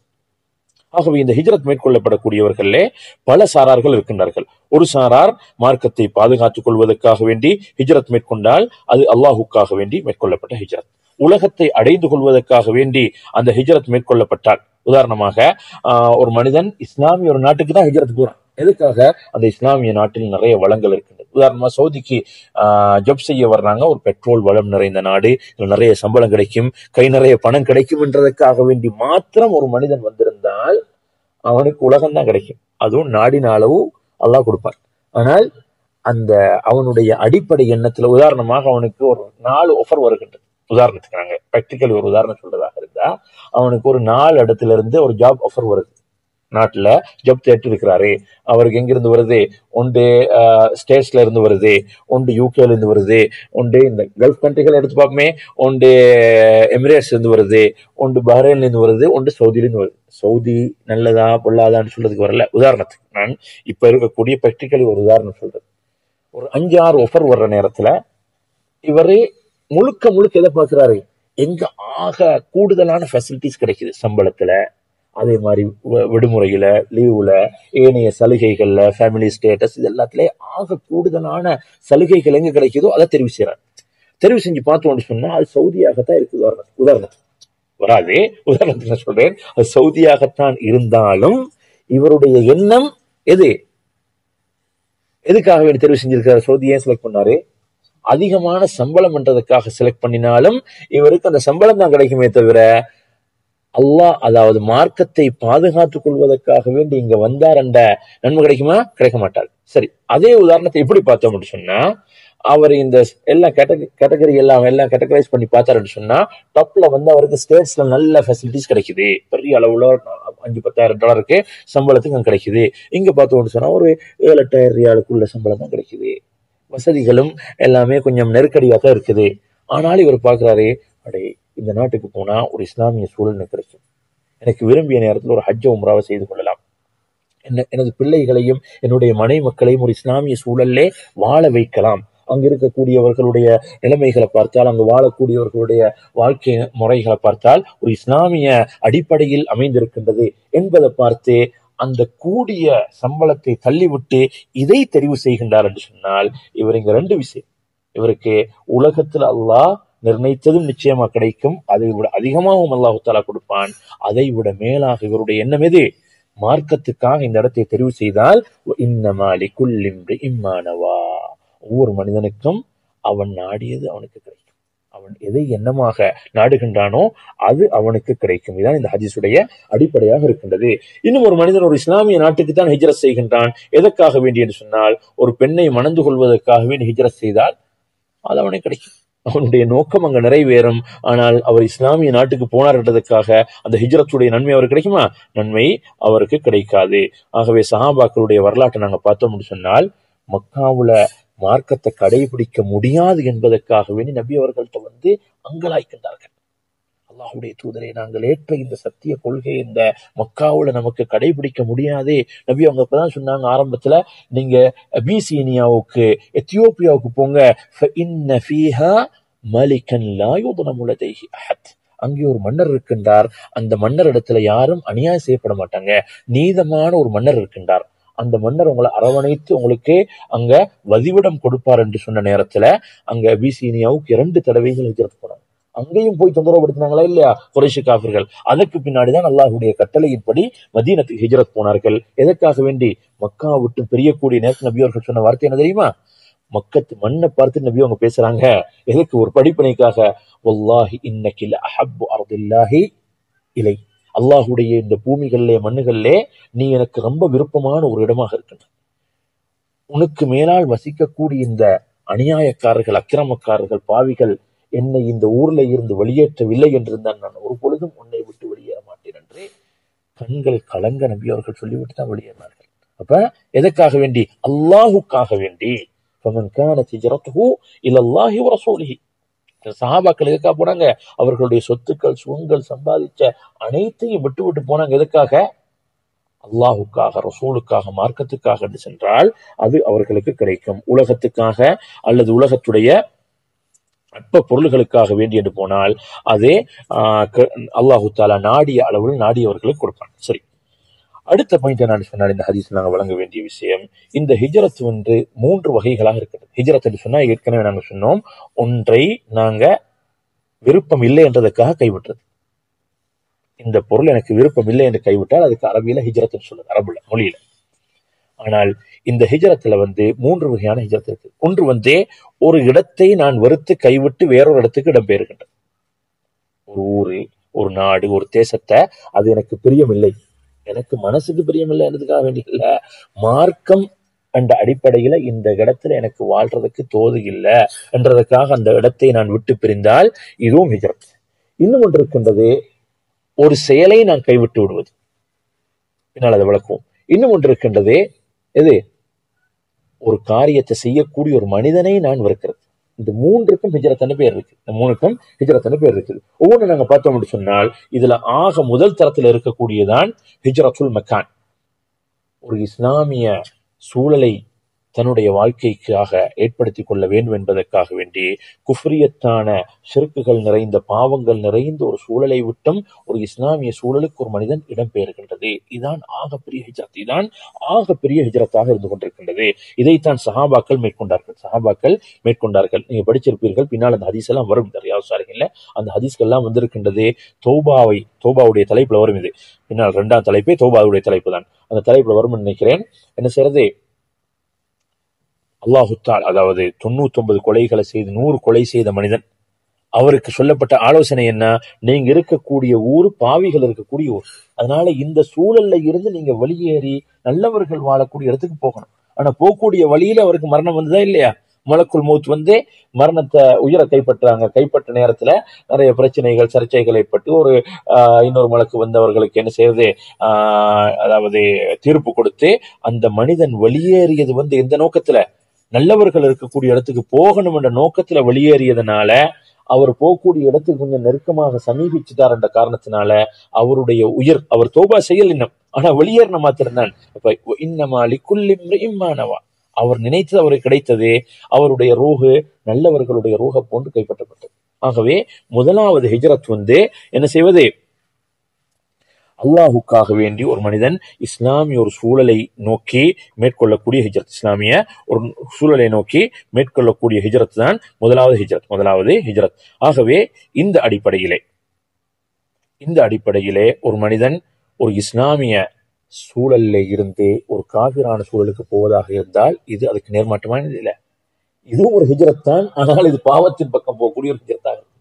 ஆகவே இந்த ஹிஜ்ரத் மேற்கொள்ளப்படக்கூடியவர்களே பல சாரார்கள் இருக்கின்றார்கள் ஒரு சாரார் மார்க்கத்தை பாதுகாத்துக் கொள்வதற்காக வேண்டி ஹிஜ்ரத் மேற்கொண்டால் அது அல்லாஹுக்காக வேண்டி மேற்கொள்ளப்பட்ட ஹிஜ்ரத் உலகத்தை அடைந்து கொள்வதற்காக வேண்டி அந்த ஹிஜ்ரத் மேற்கொள்ளப்பட்டால் உதாரணமாக ஆஹ், ஒரு மனிதன் இஸ்லாமிய ஒரு நாட்டுக்கு தான் ஹிஜ்ரத் போறான் எதுக்காக அந்த இஸ்லாமிய நாட்டில் நிறைய வளங்கள் இருக்கின்றது உதாரணமா சவுதிக்கு ஆஹ், ஜப் செய்ய வர்றாங்க ஒரு பெட்ரோல் வளம் நிறைந்த நாடு இதுல நிறைய சம்பளம் கிடைக்கும் கை நிறைய பணம் கிடைக்கும் என்றதற்காக வேண்டி மாத்திரம் ஒரு மனிதன் வந்திருந்தால் அவனுக்கு உலகம் தான் கிடைக்கும் அதுவும் நாடின அளவு அல்லாஹ் கொடுப்பான் ஆனால் அந்த அவனுடைய அடிப்படை எண்ணத்துல உதாரணமாக அவனுக்கு ஒரு நாலு ஆஃபர் வருகின்றது உதாரணத்துக்கு நாங்க ப்ராக்டிக்கல் ஒரு உதாரணம் சொல்றதாக இருந்தா அவனுக்கு ஒரு நாலு இடத்துல இருந்து ஒரு ஜாப் ஆஃபர் வருது நாட்டுல ஜப் தேட்டு இருக்கிறாரு அவருக்கு எங்கிருந்து வருது ஒன்று ஸ்டேட்ஸ்ல இருந்து வருது ஒன்று யூகேல இருந்து வருது ஒன்று இந்த கல்ஃப் கண்ட்ரிகள் எடுத்து பார்ப்போமே ஒன்று எமிரேட்ஸ்ல இருந்து வருது ஒன்று பஹ்ரைன்ல இருந்து வருது ஒன்று சவுதியில இருந்து வருது சவுதி நல்லதா பொல்லாதான்னு சொல்றதுக்கு வரல உதாரணத்துக்கு நான் இப்ப இருக்கக்கூடிய ப்ராக்டிக்கலி ஒரு உதாரணம் சொல்றேன் ஒரு அஞ்சு ஆறு ஒஃபர் வர்ற நேரத்துல இவரு முழுக்க முழுக்க எதை பார்க்கிறாரு எங்க ஆக கூடுதலான ஃபெசிலிட்டிஸ் கிடைக்குது சம்பளத்துல அதே மாதிரி வி- விடுமுறையில லீவுல ஏனைய சலுகைகள்ல ஃபேமிலி ஸ்டேட்டஸ் இது எல்லாத்துலயும் ஆக கூடுதலான சலுகைகள் எங்க கிடைக்குதோ அதை தெரிவு செய்யறாரு தெரிவு செஞ்சு பார்த்தோம்னு சொன்னா அது சவுதியாகத்தான் இருக்கு உதாரணத்துக்கு உதாரணத்துக்கு வராது உதாரணத்துக்கு நான் சொல்றேன் அது சவுதியாகத்தான் இருந்தாலும் இவருடைய எண்ணம் எது எதுக்காக வேண்டி தெரிவு செஞ்சிருக்காரு சவுதி ஏன் செலக்ட் பண்ணாரு அதிகமான சம்பளம் என்றதுக்காக செலக்ட் பண்ணினாலும் இவருக்கு அந்த சம்பளம் தான் கிடைக்குமே தவிர அல்லாஹ் அதாவது மார்க்கத்தை பாதுகாத்துக் கொள்வதற்காக வேண்டி இங்க வந்தார் என்ற நன்மை கிடைக்குமா கிடைக்க மாட்டார் சரி அதே உதாரணத்தை எப்படி பார்த்தோம் அப்படின்னு சொன்னா அவர் இந்த எல்லா கேட்டகரி எல்லாம் எல்லாம் கேட்டகரைஸ் பண்ணி பார்த்தாருன்னு சொன்னா டாப்ல வந்து அவருக்கு ஸ்டேட்ஸ்ல நல்ல ஃபெசிலிட்டிஸ் கிடைக்குது பெரிய அளவுல அஞ்சு பத்தாயிரம் டாலருக்கு சம்பளத்துக்கு அங்க கிடைக்குது இங்க பார்த்தோம்னு சொன்னா ஒரு ஏழு எட்டாயிரம் ரியாலுக்குள்ள சம்பளம் தான் கிடைக்குது வசதிகளும் எல்லாமே கொஞ்சம் நெருக்கடியாக தான் இருக்குது ஆனாலும் இவர் பார்க்குறாரு அடே இந்த நாட்டுக்கு போனா ஒரு இஸ்லாமிய சூழல் எனக்கு கிடைக்கும் எனக்கு விரும்பிய நேரத்தில் ஒரு ஹஜ்ஜ உம்ராவை செய்து கொள்ளலாம் என்ன- எனது பிள்ளைகளையும் என்னுடைய மனை மக்களையும் ஒரு இஸ்லாமிய சூழல்லே வாழ வைக்கலாம் அங்க இருக்கக்கூடியவர்களுடைய நிலைமைகளை பார்த்தால் அங்கு வாழக்கூடியவர்களுடைய வாழ்க்கை முறைகளை பார்த்தால் ஒரு இஸ்லாமிய அடிப்படையில் அமைந்திருக்கின்றது என்பதை பார்த்து அந்த கூடிய சம்பளத்தை தள்ளிவிட்டு இதை தெரிவு செய்கின்றார் என்று சொன்னால் இவர் இங்க ரெண்டு விஷயம் இவருக்கு உலகத்தில் அல்லாஹ் நிர்ணயித்ததும் நிச்சயமா கிடைக்கும் அதை விட அதிகமாகவும் அல்லாஹு தாலா கொடுப்பான் அதை விட மேலாக இவருடைய எண்ணம் எது மார்க்கத்துக்காக இந்த இடத்தை தெரிவு செய்தால் இன்னமாலி குல்லிம்ரி இம்மானவா ஒவ்வொரு மனிதனுக்கும் அவன் நாடியது அவனுக்கு கிடைக்கும் அவன் எதை எண்ணமாக நாடுகின்றானோ அது அவனுக்கு கிடைக்கும் இதான் இந்த ஹதீஸுடைய அடிப்படையாக இருக்கின்றது இன்னும் ஒரு மனிதன் ஒரு இஸ்லாமிய நாட்டுக்கு தான் ஹிஜ்ரத் செய்கின்றான் எதற்காக வேண்டி என்று சொன்னால் ஒரு பெண்ணை மணந்து கொள்வதற்காக வேண்டி ஹிஜ்ரத் செய்தால் அது அவனுக்கு கிடைக்கும் அவனுடைய நோக்கம் அங்க நிறைவேறும் ஆனால் அவர் இஸ்லாமிய நாட்டுக்கு போனார் என்றதுக்காக அந்த ஹிஜ்ரத்துடைய நன்மை அவருக்கு கிடைக்குமா நன்மை அவருக்கு கிடைக்காது ஆகவே சஹாபாக்களுடைய வரலாற்றை நாங்க பார்த்தோம்னு சொன்னால் மக்காவுல மார்க்கத்தை கடைபிடிக்க முடியாது என்பதற்காக வேண்டி நபி அவர்கள்ட்ட வந்து அங்கலாய்க்கின்றார்கள் அல்லாஹ்வுடைய தூதரை நாங்கள் ஏற்ற இந்த சத்திய கொள்கை இந்த மக்காவுல நமக்கு கடைபிடிக்க முடியாதே நபி அவங்க அப்பதான் சொன்னாங்க ஆரம்பத்துல நீங்க அபிசீனியாவுக்கு எத்தியோப்பியாவுக்கு போங்க فَإِنَّ فِيهَا مَلِكًا لَا يُظْلَمُ لَدَيْهِ أَحَدٌ அங்கே ஒரு மன்னர் இருக்கின்றார் அந்த மன்னர் இடத்துல யாரும் அநியாயம் செய்யப்பட மாட்டாங்க நீதமான ஒரு மன்னர் இருக்கின்றார் அந்த மன்னர் உங்களை அரவணைத்து உங்களுக்கு அங்க வதிவிடம் கொடுப்பார் என்று சொன்ன நேரத்துல அங்க அபிசீனியாவுக்கு இரண்டு தடவைகள் ஹிஜ்ரத் போனாங்க அங்கேயும் போய் தொந்தரவுப்படுத்தினாங்களா இல்லையா குறைஷி காஃபிர்கள் அதற்கு பின்னாடிதான் அல்லாஹ்வுடைய கட்டளையின்படி மதீனத்துக்கு ஹிஜ்ரத் போனார்கள் எதற்காக வேண்டி மக்கா விட்டு பிரியக்கூடிய நேரத்தில் நபி அவர்கள் சொன்ன வார்த்தை என்ன தெரியுமா மக்கத்து மண்ணை பார்த்து நபி அவங்க பேசுறாங்க எதுக்கு ஒரு படிப்பினைக்காக வல்லாஹி இன்னக்கில் அஹப்பு அர்தில்லாஹி இலை அல்லாஹுடைய இந்த பூமிகளிலே மண்ணுகளிலே நீ எனக்கு ரொம்ப விருப்பமான ஒரு இடமாக இருக்கின்ற உனக்கு மேலால் வசிக்கக்கூடிய இந்த அநியாயக்காரர்கள் அக்கிரமக்காரர்கள் பாவிகள் என்னை இந்த ஊர்ல இருந்து வெளியேற்றவில்லை என்றிருந்தான் நான் ஒரு பொழுதும் உன்னை விட்டு வெளியேற மாட்டேன் என்று கண்கள் கலங்க நபி அவர்கள் சொல்லிவிட்டு தான் வெளியேறினார்கள் அப்ப எதற்காக வேண்டி அல்லாஹுக்காக வேண்டி فمن كانت هجرته الى الله ورسوله சஹாபாக்கள் எதுக்காக போனாங்க அவர்களுடைய சொத்துக்கள் சுகங்கள் சம்பாதிச்ச அனைத்தையும் விட்டு விட்டு போனாங்க எதுக்காக அல்லாஹுக்காக ரசூலுக்காக மார்க்கத்துக்காக என்று சென்றால் அது அவர்களுக்கு கிடைக்கும் உலகத்துக்காக அல்லது உலகத்துடைய அற்ப பொருள்களுக்காக வேண்டி என்று போனால் அதே ஆஹ், க- அல்லாஹு தாலா நாடிய அளவில் நாடியவர்களுக்கு கொடுப்பான் சரி அடுத்த பாயிண்ட் என்ன சொன்னால் இந்த ஹதீஸ் நாங்கள் வழங்க வேண்டிய விஷயம் இந்த ஹிஜ்ரத் வந்து மூன்று வகைகளாக இருக்கிறது ஹிஜ்ரத் என்று சொன்னா ஏற்கனவே நாங்கள் சொன்னோம் ஒன்றை நாங்க விருப்பம் இல்லை என்றதுக்காக கைவிட்டுறது இந்த பொருள் எனக்கு விருப்பம் இல்லை என்று கைவிட்டால் அதுக்கு அரபியில ஹிஜ்ரத்னு சொல்லுது அரபுல மொழியில ஆனால் இந்த ஹிஜ்ரத்துல வந்து மூன்று வகையான ஹிஜ்ரத் இருக்கு ஒன்று வந்து ஒரு இடத்தை நான் வெறுத்து கைவிட்டு வேறொரு இடத்துக்கு இடம்பெயர்கின்றேன் ஒரு ஊரு ஒரு நாடு ஒரு தேசத்தை அது எனக்கு பிரியமில்லை எனக்கு மனசுக்கு பிரியமில்லை என்றதுக்காக வேண்டிய இல்ல மார்க்கம் என்ற அடிப்படையில இந்த இடத்துல எனக்கு வாழ்றதுக்கு தோது இல்லை என்றதுக்காக அந்த இடத்தை நான் விட்டு பிரிந்தால் இதுவும் ஹிஜ்ரத் இன்னும் ஒன்று இருக்கின்றது ஒரு செயலை நான் கைவிட்டு விடுவது பின்னால் அதை விளக்குவோம் இன்னும் ஒன்று இருக்கின்றது எது ஒரு காரியத்தை செய்யக்கூடிய ஒரு மனிதனை நான் வெறுக்கிறது இந்த மூன்றுக்கும் ஹிஜ்ரத்னு பேர் இருக்கு இந்த மூணுக்கும் ஹிஜ்ரத்னு பேர் இருக்குது ஒவ்வொன்று நாங்க பார்த்தோம் அப்படின்னு சொன்னால் இதுல ஆக முதல் தரத்தில் இருக்கக்கூடியதான் ஹிஜ்ரத்துல் மக்கான் ஒரு இஸ்லாமிய சூழலை தன்னுடைய வாழ்க்கைக்காக ஏற்படுத்திக் கொள்ள வேண்டும் என்பதற்காக வேண்டி குஃப்ரியத்தான ஷிர்க்குகள் நிறைந்த பாவங்கள் நிறைந்த ஒரு சூழலை விட்டும் ஒரு இஸ்லாமிய சூழலுக்கு ஒரு மனிதன் இடம்பெயர்கின்றது இதான் ஆகப்பெரிய ஹிஜ்ரத் இதான் ஆகப்பெரிய ஹிஜ்ரத்தாக இருந்து கொண்டிருக்கின்றது இதைத்தான் சஹாபாக்கள் மேற்கொண்டார்கள் சஹாபாக்கள் மேற்கொண்டார்கள் நீங்க படிச்சிருப்பீர்கள் பின்னால் அந்த ஹதீஸ் எல்லாம் வரும் இந்த ரியாஸ் சாலைகள்ல அந்த ஹதீஸ்கள் எல்லாம் வந்திருக்கின்றது தௌபாவை தௌபாவுடைய தலைப்புல வரும் இது பின்னால் இரண்டாம் தலைப்பே தௌபாவுடைய தலைப்பு தான் அந்த தலைப்புல வரும்னு நினைக்கிறேன் என்ன செய்யறது அல்லாஹுத்தால் அதாவது தொண்ணூத்தொன்பது கொலைகளை செய்து நூறு கொலை செய்த மனிதன் அவருக்கு சொல்லப்பட்ட ஆலோசனை என்ன நீங்க இருக்கக்கூடிய ஊர் பாவிகள் இருக்கக்கூடிய ஊர் அதனால இந்த சூழல்ல இருந்து நீங்க வெளியேறி நல்லவர்கள் வாழக்கூடிய இடத்துக்கு போகணும் ஆனா போகக்கூடிய வழியில அவருக்கு மரணம் வந்ததா இல்லையா மலக்குள் மௌத் வந்து மரணத்தை உயிரை கைப்பற்றாங்க கைப்பற்ற நேரத்துல நிறைய பிரச்சனைகள் சர்ச்சைகள் ஏற்பட்டு ஒரு ஆஹ், இன்னொரு மலக்கு வந்தவர்களுக்கு என்ன செய்யறது ஆஹ், அதாவது தீர்ப்பு கொடுத்து அந்த மனிதன் வெளியேறியது வந்து எந்த நோக்கத்துல நல்லவர்கள் இருக்கக்கூடிய இடத்துக்கு போகணும் என்ற நோக்கத்துல வெளியேறியதுனால அவர் போகக்கூடிய இடத்துக்கு கொஞ்சம் நெருக்கமாக சமீபிச்சுட்டார் என்ற காரணத்தினால அவருடைய உயிர் அவர் தோபா செய்யல் இன்னும் ஆனா வெளியேறின மாத்திரம்தான் அப்ப இன்னமா லிக்குல்லி இம்மானவா அவர் நினைத்தது அவருக்கு கிடைத்தது அவருடைய ரூஹு நல்லவர்களுடைய ரூஹை போன்று கைப்பற்றப்பட்டது ஆகவே முதலாவது ஹிஜ்ரத் வந்து என்ன செய்வது அல்லாஹுக்காக வேண்டி ஒரு மனிதன் இஸ்லாமிய ஒரு சூழலை நோக்கி மேற்கொள்ளக்கூடிய ஹிஜ்ரத் இஸ்லாமிய ஒரு சூழலை நோக்கி மேற்கொள்ளக்கூடிய ஹிஜ்ரத் தான் முதலாவது ஹிஜ்ரத் முதலாவது ஹிஜ்ரத் ஆகவே இந்த அடிப்படையிலே இந்த அடிப்படையிலே ஒரு மனிதன் ஒரு இஸ்லாமிய சூழல்ல இருந்து ஒரு காபிரான சூழலுக்கு போவதாக இருந்தால் இது அதுக்கு நேர்மாற்றமானது இல்லை இதுவும் ஒரு ஹிஜ்ரத் தான் ஆனால் இது பாவத்தின் பக்கம் போகக்கூடிய ஒரு ஹிஜ்ரத்தாக இருக்கு.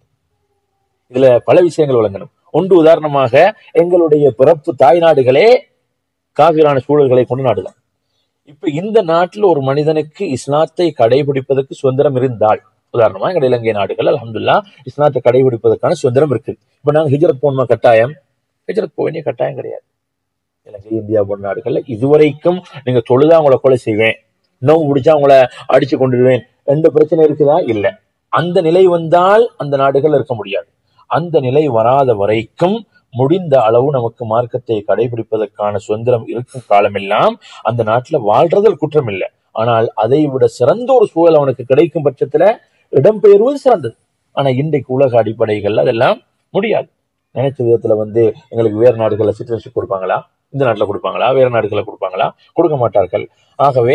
இதுல பல விஷயங்கள் வழங்கணும் ஒன்று உதாரணமாக எங்களுடைய பிறப்பு தாய் நாடுகளே காவிரான சூழல்களை கொண்டு நாடுதான் இப்ப இந்த நாட்டில் ஒரு மனிதனுக்கு இஸ்லாத்தை கடைபிடிப்பதற்கு சுதந்திரம் இருந்தால் உதாரணமா எங்க இலங்கை நாடுகள் அல்ஹம்துலில்லா இஸ்லாத்தை கடைபிடிப்பதற்கான சுதந்திரம் இருக்கு இப்ப நாங்க ஹிஜ்ரத் போகணுமா கட்டாயம் ஹிஜ்ரத் போக வேண்டிய கட்டாயம் கிடையாது இலங்கை இந்தியா போன்ற நாடுகள்ல இதுவரைக்கும் நீங்க தொழுதா உங்களை கொலை செய்வேன் நோவு பிடிச்சா உங்களை அடிச்சு கொண்டுடுவேன் எந்த பிரச்சனை இருக்குதா இல்ல அந்த நிலை வந்தால் அந்த நாடுகள் இருக்க முடியாது அந்த நிலை வராத வரைக்கும் முடிந்த அளவு நமக்கு மார்க்கத்தை கடைபிடிப்பதற்கான சுதந்திரம் இருக்கும் காலமெல்லாம் அந்த நாட்டுல வாழ்றதில் குற்றம் இல்லை ஆனால் அதை விட சிறந்த ஒரு சூழல் அவனுக்கு கிடைக்கும் பட்சத்துல இடம்பெயர்வது சிறந்தது ஆனா இன்றைக்கு உலக அடிப்படைகள் அதெல்லாம் முடியாது நினைச்ச விதத்துல வந்து எங்களுக்கு வேறு நாடுகள்ல சிட்டிசன்ஷிப் கொடுப்பாங்களா இந்த நாட்டுல கொடுப்பாங்களா வேறு நாடுகளில் கொடுப்பாங்களா கொடுக்க மாட்டார்கள் ஆகவே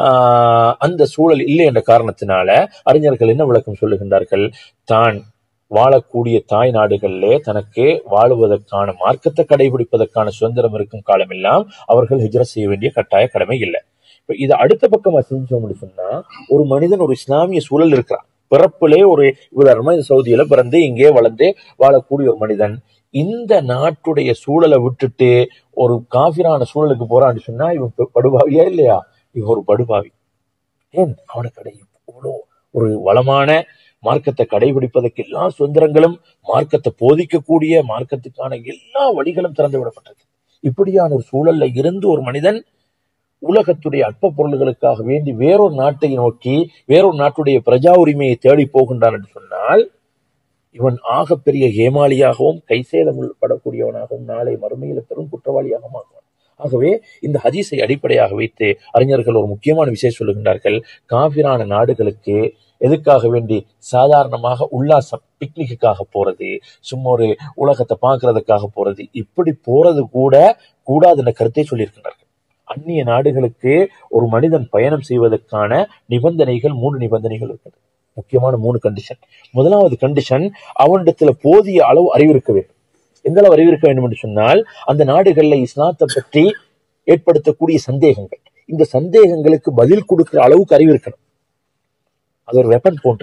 ஆஹ், அந்த சூழல் இல்லை என்ற காரணத்தினால அறிஞர்கள் என்ன விளக்கம் சொல்லுகின்றார்கள் தான் வாழக்கூடிய தாய் நாடுகளிலே தனக்கு வாழுவதற்கான மார்க்கத்தை கடைபிடிப்பதற்கான சுதந்திரம் இருக்கும் காலமெல்லாம் அவர்கள் ஹிஜ்ரத் செய்ய வேண்டிய கட்டாய கடமை இல்லை இப்ப இது அடுத்த பக்கம் செஞ்சோம்னு சொன்னா ஒரு மனிதன் ஒரு இஸ்லாமிய சூழல் இருக்கிறான் பிறப்பிலே ஒரு உதாரணமா இந்த சவுதியில பிறந்து இங்கே வளர்ந்து வாழக்கூடிய ஒரு மனிதன் இந்த நாட்டுடைய சூழலை விட்டுட்டு ஒரு காபிரான சூழலுக்கு போறான்னு சொன்னா இவன் ப- படுபாவியா இல்லையா இவன் ஒரு படுபாவி ஏன் அவனுக்கு கடை இவ்வளோ ஒரு வளமான மார்க்கத்தை கடைபிடிப்பதற்கு எல்லா சுதந்திரங்களும் மார்க்கத்தை போதிக்கக்கூடிய மார்க்கத்துக்கான எல்லா வழிகளும் திறந்து விடப்பட்டிருக்கு இப்படியான ஒரு சூழல்ல இருந்து ஒரு மனிதன் உலகத்துடைய அற்ப பொருள்களுக்காக வேண்டி வேறொரு நாட்டை நோக்கி வேறொரு நாட்டுடைய பிரஜா உரிமையை தேடி போகின்றான் என்று சொன்னால் இவன் ஆகப்பெரிய ஏமாளியாகவும் கைசேதம் படக்கூடியவனாகவும் நாளை மறுமையில பெரும் குற்றவாளியாக மாறுவான் ஆகவே இந்த ஹதீஸை அடிப்படையாக வைத்து அறிஞர்கள் ஒரு முக்கியமான விஷயம் சொல்லுகின்றார்கள் காபிரான நாடுகளுக்கு எதுக்காக வேண்டி சாதாரணமாக உல்லாசம் பிக்னிக்குக்காக போறது சும்மா ஒரு உலகத்தை பார்க்கறதுக்காக போறது இப்படி போறது கூட கூடாது என்ற கருத்தை சொல்லியிருக்கின்றார்கள் அந்நிய நாடுகளுக்கு ஒரு மனிதன் பயணம் செய்வதற்கான நிபந்தனைகள் மூணு நிபந்தனைகள் இருக்கிறது முக்கியமான மூணு கண்டிஷன் முதலாவது கண்டிஷன் அவனிடத்துல போதிய அளவு அறிவு இருக்க வேண்டும் எந்த அளவு அறிவு இருக்க வேண்டும் என்று சொன்னால் அந்த நாடுகள்ல இஸ்லாத்தை பற்றி ஏற்படுத்தக்கூடிய சந்தேகங்கள் இந்த சந்தேகங்களுக்கு பதில் கொடுக்கிற அளவுக்கு அறிவு இருக்கணும் அது ஒரு வெப்பன் போன்று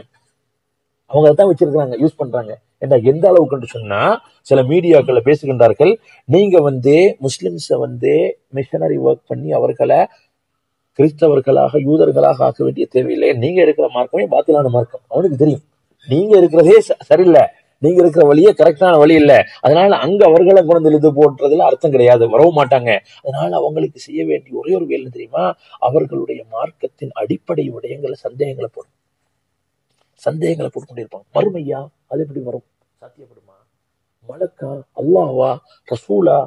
அவங்க அதான் வச்சிருக்காங்க யூஸ் பண்றாங்க ஏன்னா எந்த அளவுக்கு என்று சொன்னா சில மீடியாக்கள்ல பேசுகின்றார்கள் நீங்க வந்து முஸ்லிம்ஸை வந்து மிஷனரி ஒர்க் பண்ணி அவர்களை கிறிஸ்தவர்களாக யூதர்களாக ஆக்க வேண்டிய தேவையில்லை நீங்க இருக்கிற மார்க்கமே பாத்திலான மார்க்கம் அவனுக்கு தெரியும் நீங்க இருக்கிறதே ச- சரியில்லை நீங்க இருக்கிற வழியே கரெக்டான வழி இல்ல அதனால அங்க அவர்களை கொண்டு இது போடுறதுல அர்த்தம் கிடையாது வரவும் மாட்டாங்க அதனால அவங்களுக்கு செய்ய வேண்டிய ஒரே ஒரு வேலை தெரியுமா அவர்களுடைய மார்க்கத்தின் அடிப்படை விடயங்களை சந்தேகங்களை போடும் சந்தேகங்களை போட்டுக்கொண்டே இருப்பாங்க மறுமையா அது எப்படி வரும் சாத்தியப்படுமா மலக்கா அல்லாஹ்வா ரசூலா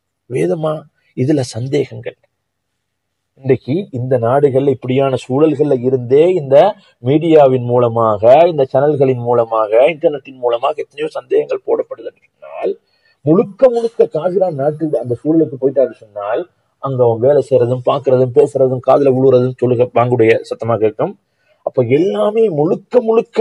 வேதமா இதுல சந்தேகங்கள் இன்றைக்கு இந்த நாடுகள்ல இப்படியான சூழல்கள்ல இருந்தே இந்த மீடியாவின் மூலமாக இந்த சேனல்களின் மூலமாக இன்டர்நெட்டின் மூலமாக எத்தனையோ சந்தேகங்கள் போடப்படுது என்று சொன்னால் முழுக்க முழுக்க காவிரான் நாட்டு அந்த சூழலுக்கு போயிட்டாரு சொன்னால் அங்க அவன் வேலை செய்யறதும் பார்க்கறதும் பேசுறதும் காதுல விழுறதும் சொல்லுக பாங்குடைய சத்தமா கேட்கும் அப்ப எல்லாமே முழுக்க முழுக்க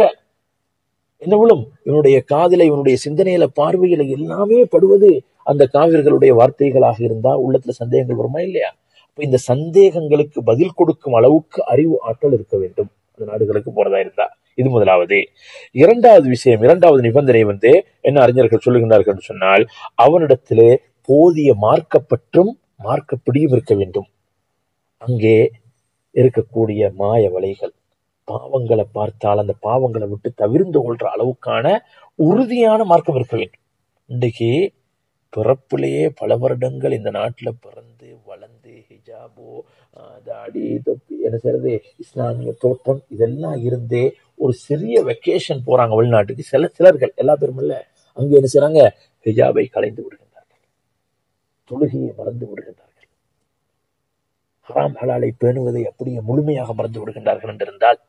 என்ன விழும் இவனுடைய காதுல இவனுடைய சிந்தனையில பார்வையில எல்லாமே படுவது அந்த காவிர்களுடைய வார்த்தைகளாக இருந்தா உள்ளத்துல சந்தேகங்கள் வருமா இல்லையா அப்ப இந்த சந்தேகங்களுக்கு பதில் கொடுக்கும் அளவுக்கு அறிவு ஆற்றல் இருக்க வேண்டும் அந்த நாடுகளுக்கு போறதா இருந்தா இது முதலாவது இரண்டாவது விஷயம் இரண்டாவது நிபந்தனை வந்து என்ன அறிஞர்கள் சொல்லுகின்றார்கள் என்று சொன்னால் அவனிடத்திலே போதிய மார்க்கப்பற்றும் மார்க்கப்பிடியும் இருக்க வேண்டும் அங்கே இருக்கக்கூடிய மாய வலைகள் பாவங்களை பார்த்தால் அந்த பாவங்களை விட்டு தவிர்ந்து கொள்ற அளவுக்கான உறுதியான மார்க்கம் இருக்க வேண்டும் இன்றைக்கு பிறப்பிலேயே பல வருடங்கள் இந்த நாட்டுல பிறந்து வளர்ந்து ஹிஜாபோ ஆஹ் தாடி தொப்பி என்ன செய்யறது இஸ்லாமிய தோற்றம் இதெல்லாம் இருந்தே ஒரு சிறிய வெக்கேஷன் போறாங்க வெளிநாட்டுக்கு சில சிலர்கள் எல்லா பேரும் இல்ல அங்க என்ன செய்றாங்க ஹிஜாபை கலைந்து விடுகின்றார்கள் தொழுகையை மறந்து விடுகின்றார்கள் ஹராம் ஹலாலை பேணுவதை அப்படியே முழுமையாக மறந்து விடுகின்றார்கள் என்றிருந்தால்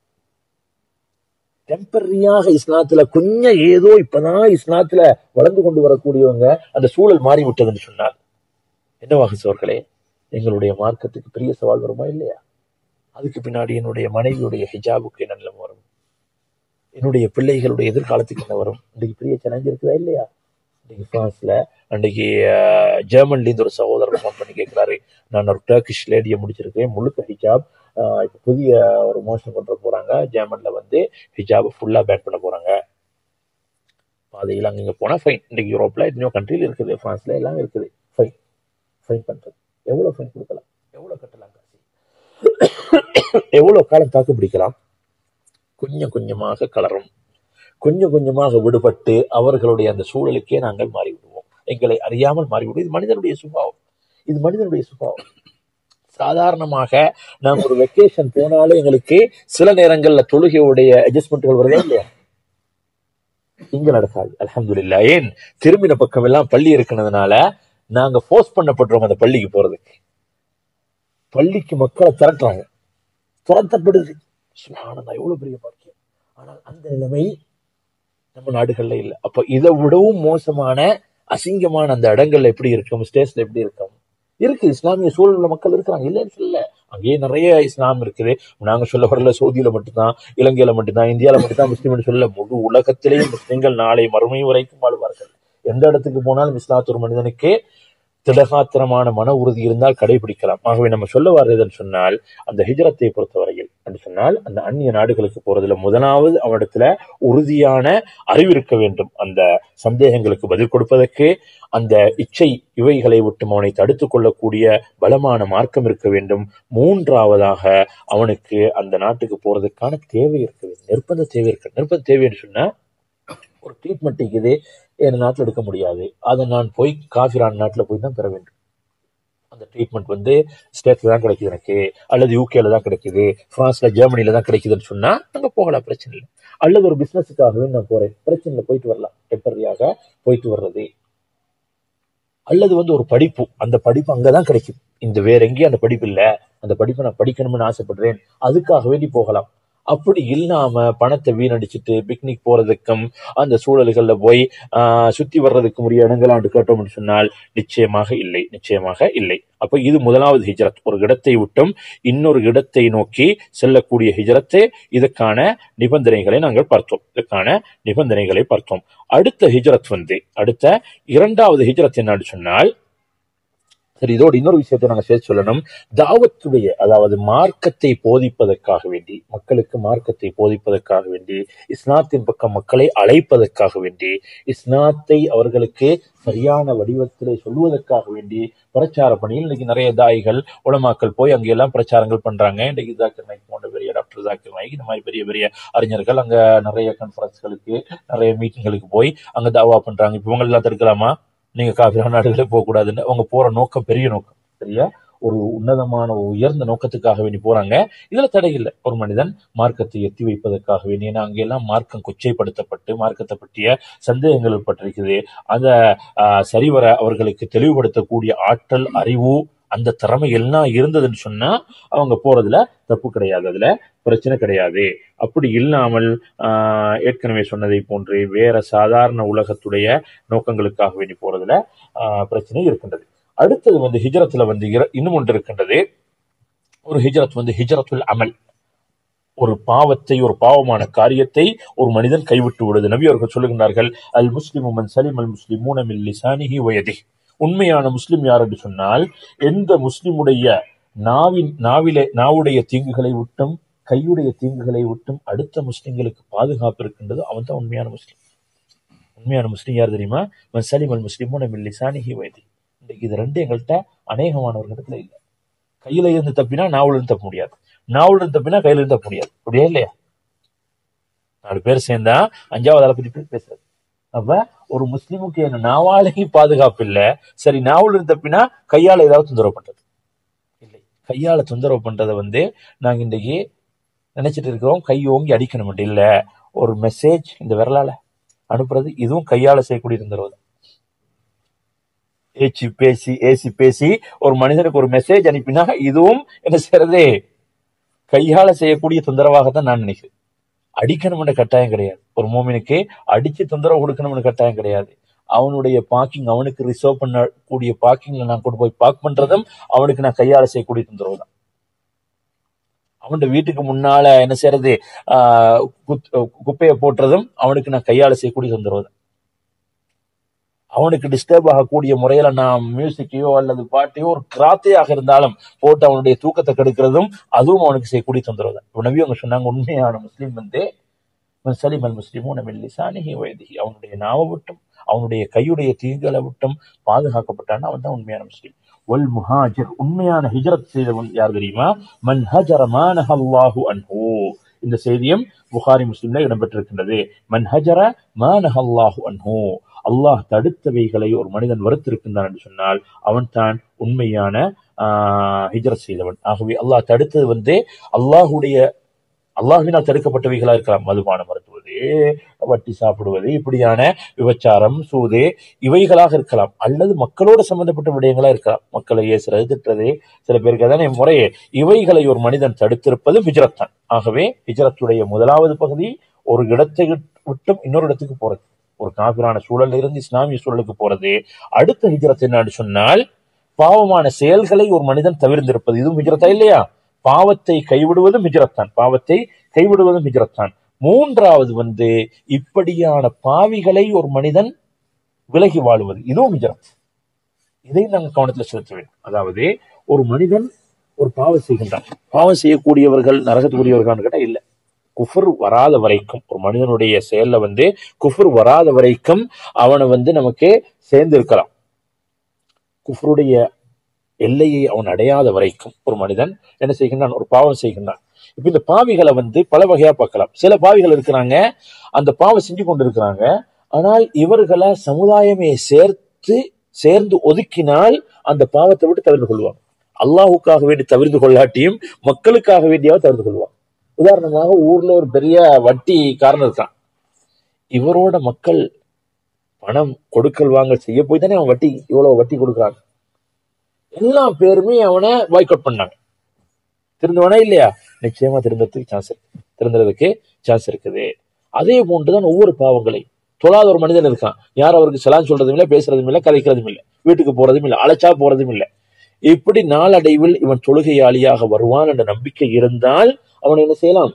டெம்பரரியாக இஸ்லாத்துல கொஞ்சம் ஏதோ இப்பதான் இஸ்லாத்துல வளர்ந்து கொண்டு வரக்கூடியவங்க அந்த சூழல் மாறி விட்டதுன்னு சொன்னார் என்னவாக சோர்களே எங்களுடைய மார்க்கத்துக்கு பெரிய சவால் வருமா இல்லையா அதுக்கு பின்னாடி என்னுடைய மனைவியுடைய ஹிஜாபுக்கு என்ன நிலைமை வரும் என்னுடைய பிள்ளைகளுடைய எதிர்காலத்துக்கு என்ன வரும் இன்றைக்கு பெரிய சேலஞ்ச் இருக்குதா இல்லையா இன்னைக்கு பிரான்ஸ்ல அன்றைக்கு அஹ், ஜெர்மன்ல இருந்து ஒரு சகோதரர் ஃபோன் பண்ணி கேட்கிறாரு நான் ஒரு டர்க்கிஷ் லேடியை முடிச்சிருக்கேன் முழுக்க ஹிஜாப் அஹ், இப்ப புதிய ஒரு மோஷன் கொண்டு வர போறாங்க ஜெர்மன்ல வந்து ஹிஜாப் ஃபுல்லா பேன் பண்ண போறாங்க பாதையில் அங்கங்க போனா ஃபைன் இன்னைக்கு யூரோப்ல எத்தனையோ கண்ட்ரியில் இருக்குது பிரான்ஸ்ல எல்லாம் இருக்குது ஃபைன் ஃபைன் பண்றது எவ்வளவு ஃபைன் கொடுக்கலாம் எவ்வளவு கட்டலாம் காசு எவ்வளவு காலம் தாக்கு பிடிக்கலாம் கொஞ்சம் கொஞ்சமாக கலரும் கொஞ்சம் கொஞ்சமாக விடுபட்டு அவர்களுடைய அந்த சூழலுக்கே நாங்கள் மாறிவிடுவோம் எங்களை அறியாமல் மாறிவிடுவோம் இது மனிதனுடைய சுபாவம் இது மனிதனுடைய சுபாவம் சாதாரணமாக நாம் ஒரு வெக்கேஷன் போனாலே எங்களுக்கு சில நேரங்கள்ல தொழுகையுடைய அட்ஜஸ்ட்மெண்ட்கள் வருதா இல்லையா இங்க நடக்காது அல்ஹம்துலில்லாஹ் ஏன் திரும்பின பக்கம் எல்லாம் பள்ளி இருக்கிறதுனால நாங்க ஃபோர்ஸ் பண்ணப்படுறோம் அந்த பள்ளிக்கு போறதுக்கு பள்ளிக்கு மக்களை திரட்டுறாங்க துரத்தப்படுது சுப்ஹானல்லாஹ் எவ்வளவு பெரிய பாக்கியம் ஆனால் அந்த நிலைமை நம்ம நாடுகள்ல இல்ல அப்ப இதை விடவும் மோசமான அசிங்கமான அந்த இடங்கள்ல எப்படி இருக்கும் ஸ்டேட்ஸ்ல எப்படி இருக்கும் இருக்கு இஸ்லாமிய சூழல் மக்கள் இருக்கிறாங்க இல்லைன்னு சொல்லல அங்கேயே நிறைய இஸ்லாம் இருக்குது நாங்க சொல்ல வரல சவுதியில மட்டும்தான் இலங்கையில மட்டும்தான் இந்தியால மட்டும்தான் முஸ்லீம்னு சொல்ல முழு உலகத்திலேயும் முஸ்லிம்கள் நாளை மறுமை வரைக்கும் வாழ்வார்கள் எந்த இடத்துக்கு போனாலும் இஸ்லாத்து ஒரு மனிதனுக்கு திடகாத்திரமான மன உறுதி இருந்தால் கடைபிடிக்கலாம் ஆகவே நம்ம சொல்ல வர்றதுன்னு சொன்னால் அந்த ஹிஜரத்தை பொறுத்தவரையில் என்று சொன்னால் அந்த அந்நிய நாடுகளுக்கு போறதுல முதலாவது அவனிடத்துல உறுதியான அறிவு இருக்க வேண்டும் அந்த சந்தேகங்களுக்கு பதில் கொடுப்பதற்கு அந்த இச்சை இவைகளை விட்டு அவனை தடுத்துக் கொள்ளக்கூடிய பலமான மார்க்கம் இருக்க வேண்டும் மூன்றாவதாக அவனுக்கு அந்த நாட்டுக்கு போறதுக்கான தேவை இருக்க வேண்டும் நிர்பந்த தேவை இருக்கு நிர்பந்த தேவைன்னு சொன்னா ஒரு ட்ரீட்மெண்ட் இருக்குது என் நாட்டில் எடுக்க முடியாது அதை நான் போய் காஃபிரான் நாட்டில் போய் தான் பெற வேண்டும் அந்த ட்ரீட்மெண்ட் வந்து ஸ்டேட்ல தான் கிடைக்குது எனக்கு அல்லது யூகேல தான் கிடைக்குது பிரான்ஸ்ல ஜெர்மனில தான் கிடைக்குதுன்னு சொன்னா அங்க போகலாம் பிரச்சனை இல்லை அல்லது ஒரு பிசினஸுக்காகவே நான் போறேன் பிரச்சனை இல்லை போயிட்டு வரலாம் டெம்பரரியாக போயிட்டு வர்றது அல்லது வந்து ஒரு படிப்பு அந்த படிப்பு அங்கதான் கிடைக்குது இந்த வேற எங்கேயும் அந்த படிப்பு இல்ல அந்த படிப்பை நான் படிக்கணும்னு ஆசைப்படுறேன் அதுக்காக வேண்டி போகலாம் அப்படி இல்லாம பணத்தை வீணடிச்சிட்டு பிக்னிக் போறதுக்கும் அந்த சூழல்கள்ல போய் ஆஹ், சுத்தி வர்றதுக்கு உரிய இடங்களாண்டு கேட்டோம்னு சொன்னால் நிச்சயமாக இல்லை நிச்சயமாக இல்லை அப்ப இது முதலாவது ஹிஜரத் ஒரு இடத்தை விட்டும் இன்னொரு இடத்தை நோக்கி செல்லக்கூடிய ஹிஜரத்து இதுக்கான நிபந்தனைகளை நாங்கள் பார்த்தோம் இதுக்கான நிபந்தனைகளை பார்த்தோம் அடுத்த ஹிஜரத் வந்து அடுத்த இரண்டாவது ஹிஜரத் என்னன்னு சொன்னால் சரி இதோடு இன்னொரு விஷயத்தை நாங்க சேர்த்து சொல்லணும் தாவத்துடைய அதாவது மார்க்கத்தை போதிப்பதற்காக வேண்டி மக்களுக்கு மார்க்கத்தை போதிப்பதற்காக வேண்டி இஸ்லாத்தின் பக்கம் மக்களை அழைப்பதற்காக வேண்டி இஸ்லாத்தை அவர்களுக்கு சரியான வடிவத்திலே சொல்லுவதற்காக வேண்டி பிரச்சார பணியில் இன்னைக்கு நிறைய தாய்கள் உலமாக்கள் போய் அங்கெல்லாம் பிரச்சாரங்கள் பண்றாங்க இன்னைக்கு ஜாக்கிர் நாய்க் போன்ற பெரிய டாக்டர் ஜாக்கிர் நாய்க் இந்த மாதிரி பெரிய பெரிய அறிஞர்கள் அங்க நிறைய கான்ஃபரன்ஸ்களுக்கு நிறைய மீட்டிங்களுக்கு போய் அங்க தாவா பண்றாங்க இப்ப இவங்க எல்லாம் தடுக்கலாமா நீங்க காஃபிரான நாடுகளே போகக்கூடாதுன்னு அவங்க போற நோக்கம் பெரிய நோக்கம் சரியா ஒரு உன்னதமான ஒரு உயர்ந்த நோக்கத்துக்காக வேண்டி போறாங்க இதுல தடை இல்லை ஒரு மனிதன் மார்க்கத்தை எத்தி வைப்பதற்காக வேண்டி ஏன்னா அங்கெல்லாம் மார்க்கம் கொச்சைப்படுத்தப்பட்டு மார்க்கத்தை பற்றிய சந்தேகங்கள் பட்டிருக்குது அந்த ஆஹ், சரிவர அவர்களுக்கு தெளிவுபடுத்தக்கூடிய ஆற்றல் அறிவு அந்த திறமை எல்லாம் இருந்ததுன்னு சொன்னா அவங்க போறதுல தப்பு கிடையாது அதுல பிரச்சனை கிடையாது அப்படி இல்லாமல் ஆஹ், ஏற்கனவே சொன்னதை போன்று வேற சாதாரண உலகத்துடைய நோக்கங்களுக்காக வேண்டி போறதுல ஆஹ், பிரச்சனை இருக்கின்றது அடுத்தது வந்து ஹிஜரத்துல வந்து இர- இன்னும் ஒன்று இருக்கின்றது ஒரு ஹிஜரத் வந்து ஹிஜரத்துல் அமல் ஒரு பாவத்தை ஒரு பாவமான காரியத்தை ஒரு மனிதன் கைவிட்டு விடுது நபி அவர்கள் சொல்லுகின்றார்கள் அல் முஸ்லிமு மன் சலிம் அல் முஸ்லிமூன மின் லிசானிஹி வயதி உண்மையான முஸ்லிம் யார் என்று சொன்னால் எந்த முஸ்லிமுடைய நாவின் நாவிலே நாவுடைய தீங்குகளை விட்டும் கையுடைய தீங்குகளை விட்டும் அடுத்த முஸ்லிம்களுக்கு பாதுகாப்பு இருக்கின்றது அவன் தான் உண்மையான முஸ்லிம் உண்மையான முஸ்லிம் யார் தெரியுமா மன் சலிம் அல் முஸ்லிமூன மின் லிசானிஹி வயதி இன்றைக்கு இது ரெண்டு எங்கள்கிட்ட அநேகமானவர்களிடத்துல இல்லை கையில இருந்து தப்பினா நாவுல இருந்து தப்ப முடியாது நாவுல இருந்து தப்பினா கையில இருந்து தப்ப முடியாது அப்படியா இல்லையா நாலு பேர் சேர்ந்தா அஞ்சாவது ஆளை பத்தி பேர் பேசுறது அப்ப ஒரு முஸ்லிமுக்கு என்ன நாவாலையும் பாதுகாப்பு இல்ல சரி நாவுல இருந்து தப்பினா கையால ஏதாவது தொந்தரவு பண்றது இல்லை கையால தொந்தரவு பண்றதை வந்து நாங்க இன்றைக்கு நினைச்சிட்டு இருக்கிறோம் கை ஓங்கி அடிக்கணும் இல்ல ஒரு மெசேஜ் இந்த விரலால அனுப்புறது இதுவும் கையால செய்யக்கூடிய தொந்தரவு தான் ஏச்சி பேசி ஏசி பேசி ஒரு மனிதனுக்கு ஒரு மெசேஜ் அனுப்பினா இதுவும் என்ன செய்யறது கையால செய்யக்கூடிய தொந்தரவாகத்தான் நான் நினைக்கிறேன் அடிக்கணும்னு கட்டாயம் கிடையாது ஒரு மோமினுக்கு அடிச்சு தொந்தரவு கொடுக்கணும்னு கட்டாயம் கிடையாது அவனுடைய பார்க்கிங் அவனுக்கு ரிசர்வ் பண்ணக்கூடிய பார்க்கிங்ல நான் கொண்டு போய் பார்க் பண்றதும் அவனுக்கு நான் கையால செய்யக்கூடிய தொந்தரவு தான் அவனோட வீட்டுக்கு முன்னால என்ன செய்யறது ஆஹ் குத்- குப்பையை போட்டுறதும் அவனுக்கு நான் கையால செய்யக்கூடிய தொந்தரவு தான் அவனுக்கு டிஸ்டர்ப் ஆகக்கூடிய முறையில நான் மியூசிக்கையோ அல்லது பாட்டையோ ஒரு கிராத்தையாக இருந்தாலும் போட்டு அவனுடைய தூக்கத்தை கெடுக்கிறதும் அதுவும் அவனுக்கு செய்யக்கூடிய தொந்தரவு தான் இப்ப நபி அவங்க சொன்னாங்க உண்மையான முஸ்லீம் வந்து சலிம் அல் முஸ்லிமூன மின் லிசானிஹி வயதிஹி அவனுடைய நாவை விட்டும் அவனுடைய கையுடைய தீங்களை விட்டும் பாதுகாக்கப்பட்டான் அவன் தான் உண்மையான முஸ்லீம் வல் முஹாஜிர் உண்மையான ஹிஜ்ரத் செய்தவன் யார் தெரியுமா மன் ஹஜர மானஹ அல்லாஹு அன்ஹு இந்த செய்தியும் புகாரி முஸ்லிம்ல இடம்பெற்றிருக்கின்றது மன் ஹஜர மானஹ அல்லாஹு அன்ஹு அல்லாஹ் தடுத்தவைகளை ஒரு மனிதன் வருத்திருக்கின்றான் என்று சொன்னால் அவன் தான் உண்மையான ஆஹ், ஹிஜ்ரத் செய்தவன் ஆகவே அல்லாஹ் தடுத்தது வந்து அல்லாஹுடைய அல்லாஹ்வினால் தடுக்கப்பட்டவைகளா இருக்கலாம் மதுபானம் மருத்துவது வட்டி சாப்பிடுவது இப்படியான விபச்சாரம் சூது இவைகளாக இருக்கலாம் அல்லது மக்களோட சம்பந்தப்பட்ட விடயங்களா இருக்கலாம் மக்களை ஏசுறது திட்டுறது சில பேருக்கு அதானே முறையே இவைகளை ஒரு மனிதன் தடுத்திருப்பது ஹிஜ்ரத் தான் ஆகவே ஹிஜ்ரத்துடைய முதலாவது பகுதி ஒரு இடத்தை விட்டும் இன்னொரு இடத்துக்கு போறது ஒரு காபிரான சூழல்ல இருந்து இஸ்லாமிய சூழலுக்கு போறது அடுத்த ஹிஜ்ரத் என்னன்னு சொன்னால் பாவமான செயல்களை ஒரு மனிதன் தவிர்ந்திருப்பது இதுவும் ஹிஜ்ரத்தா இல்லையா பாவத்தை கைவிடுவதும் ஹிஜ்ரத் தான் பாவத்தை கைவிடுவதும் ஹிஜ்ரத் தான் மூன்றாவது வந்து இப்படியான பாவிகளை ஒரு மனிதன் விலகி வாழுவது இதுவும் ஹிஜ்ரத் இதை நாங்கள் கவனத்தில் செலுத்த வேண்டும் அதாவது ஒரு மனிதன் ஒரு பாவம் செய்கின்றான் பாவம் செய்யக்கூடியவர்கள் நரகத்துக்குரியவர்கள் கேட்டா இல்ல குஃபர் வராத வரைக்கும் ஒரு மனிதனுடைய செயல்ல வந்து குஃபர் வராத வரைக்கும் அவனை வந்து நமக்கு சேர்ந்து இருக்கலாம் குஃபருடைய எல்லையை அவன் அடையாத வரைக்கும் ஒரு மனிதன் என்ன செய்கின்றான் ஒரு பாவம் செய்கின்றான் இப்ப இந்த பாவிகளை வந்து பல வகையா பார்க்கலாம் சில பாவிகள் இருக்கிறாங்க அந்த பாவம் செஞ்சு கொண்டு இருக்கிறாங்க ஆனால் இவர்களை சமுதாயமே சேர்த்து சேர்ந்து ஒதுக்கினால் அந்த பாவத்தை விட்டு தவிர்த்து கொள்வாங்க அல்லாஹுக்காக வேண்டி தவிர்த்து கொள்ளாட்டியும் மக்களுக்காக வேண்டியாவது தவிர்த்து கொள்வாங்க உதாரணமாக ஊர்ல ஒரு பெரிய வட்டி காரணம் இருக்கான் இவரோட மக்கள் பணம் கொடுக்கல் வாங்கல் செய்ய போய் தானே அவன் வட்டி இவ்வளவு வட்டி கொடுக்குறாங்க எல்லா பேருமே அவனை பாய்கவுட் பண்ணாங்க திருந்துவானா இல்லையா நிச்சயமா திருந்தறதுக்கு சான்ஸ் இருக்கு திருந்துறதுக்கு சான்ஸ் இருக்குது அதே போன்றுதான் ஒவ்வொரு பாவங்களை தொழாத ஒரு மனிதன் இருக்கான் யார் அவருக்கு சலான் சொல்றதும் இல்லை பேசுறதும் இல்லை கதைக்கிறதும் இல்லை வீட்டுக்கு போறதும் இல்லை அழைச்சா போறதும் இல்லை இப்படி நாளடைவில் இவன் தொழுகையாளியாக வருவான் என்ற நம்பிக்கை இருந்தால் அவன் என்ன செய்யலாம்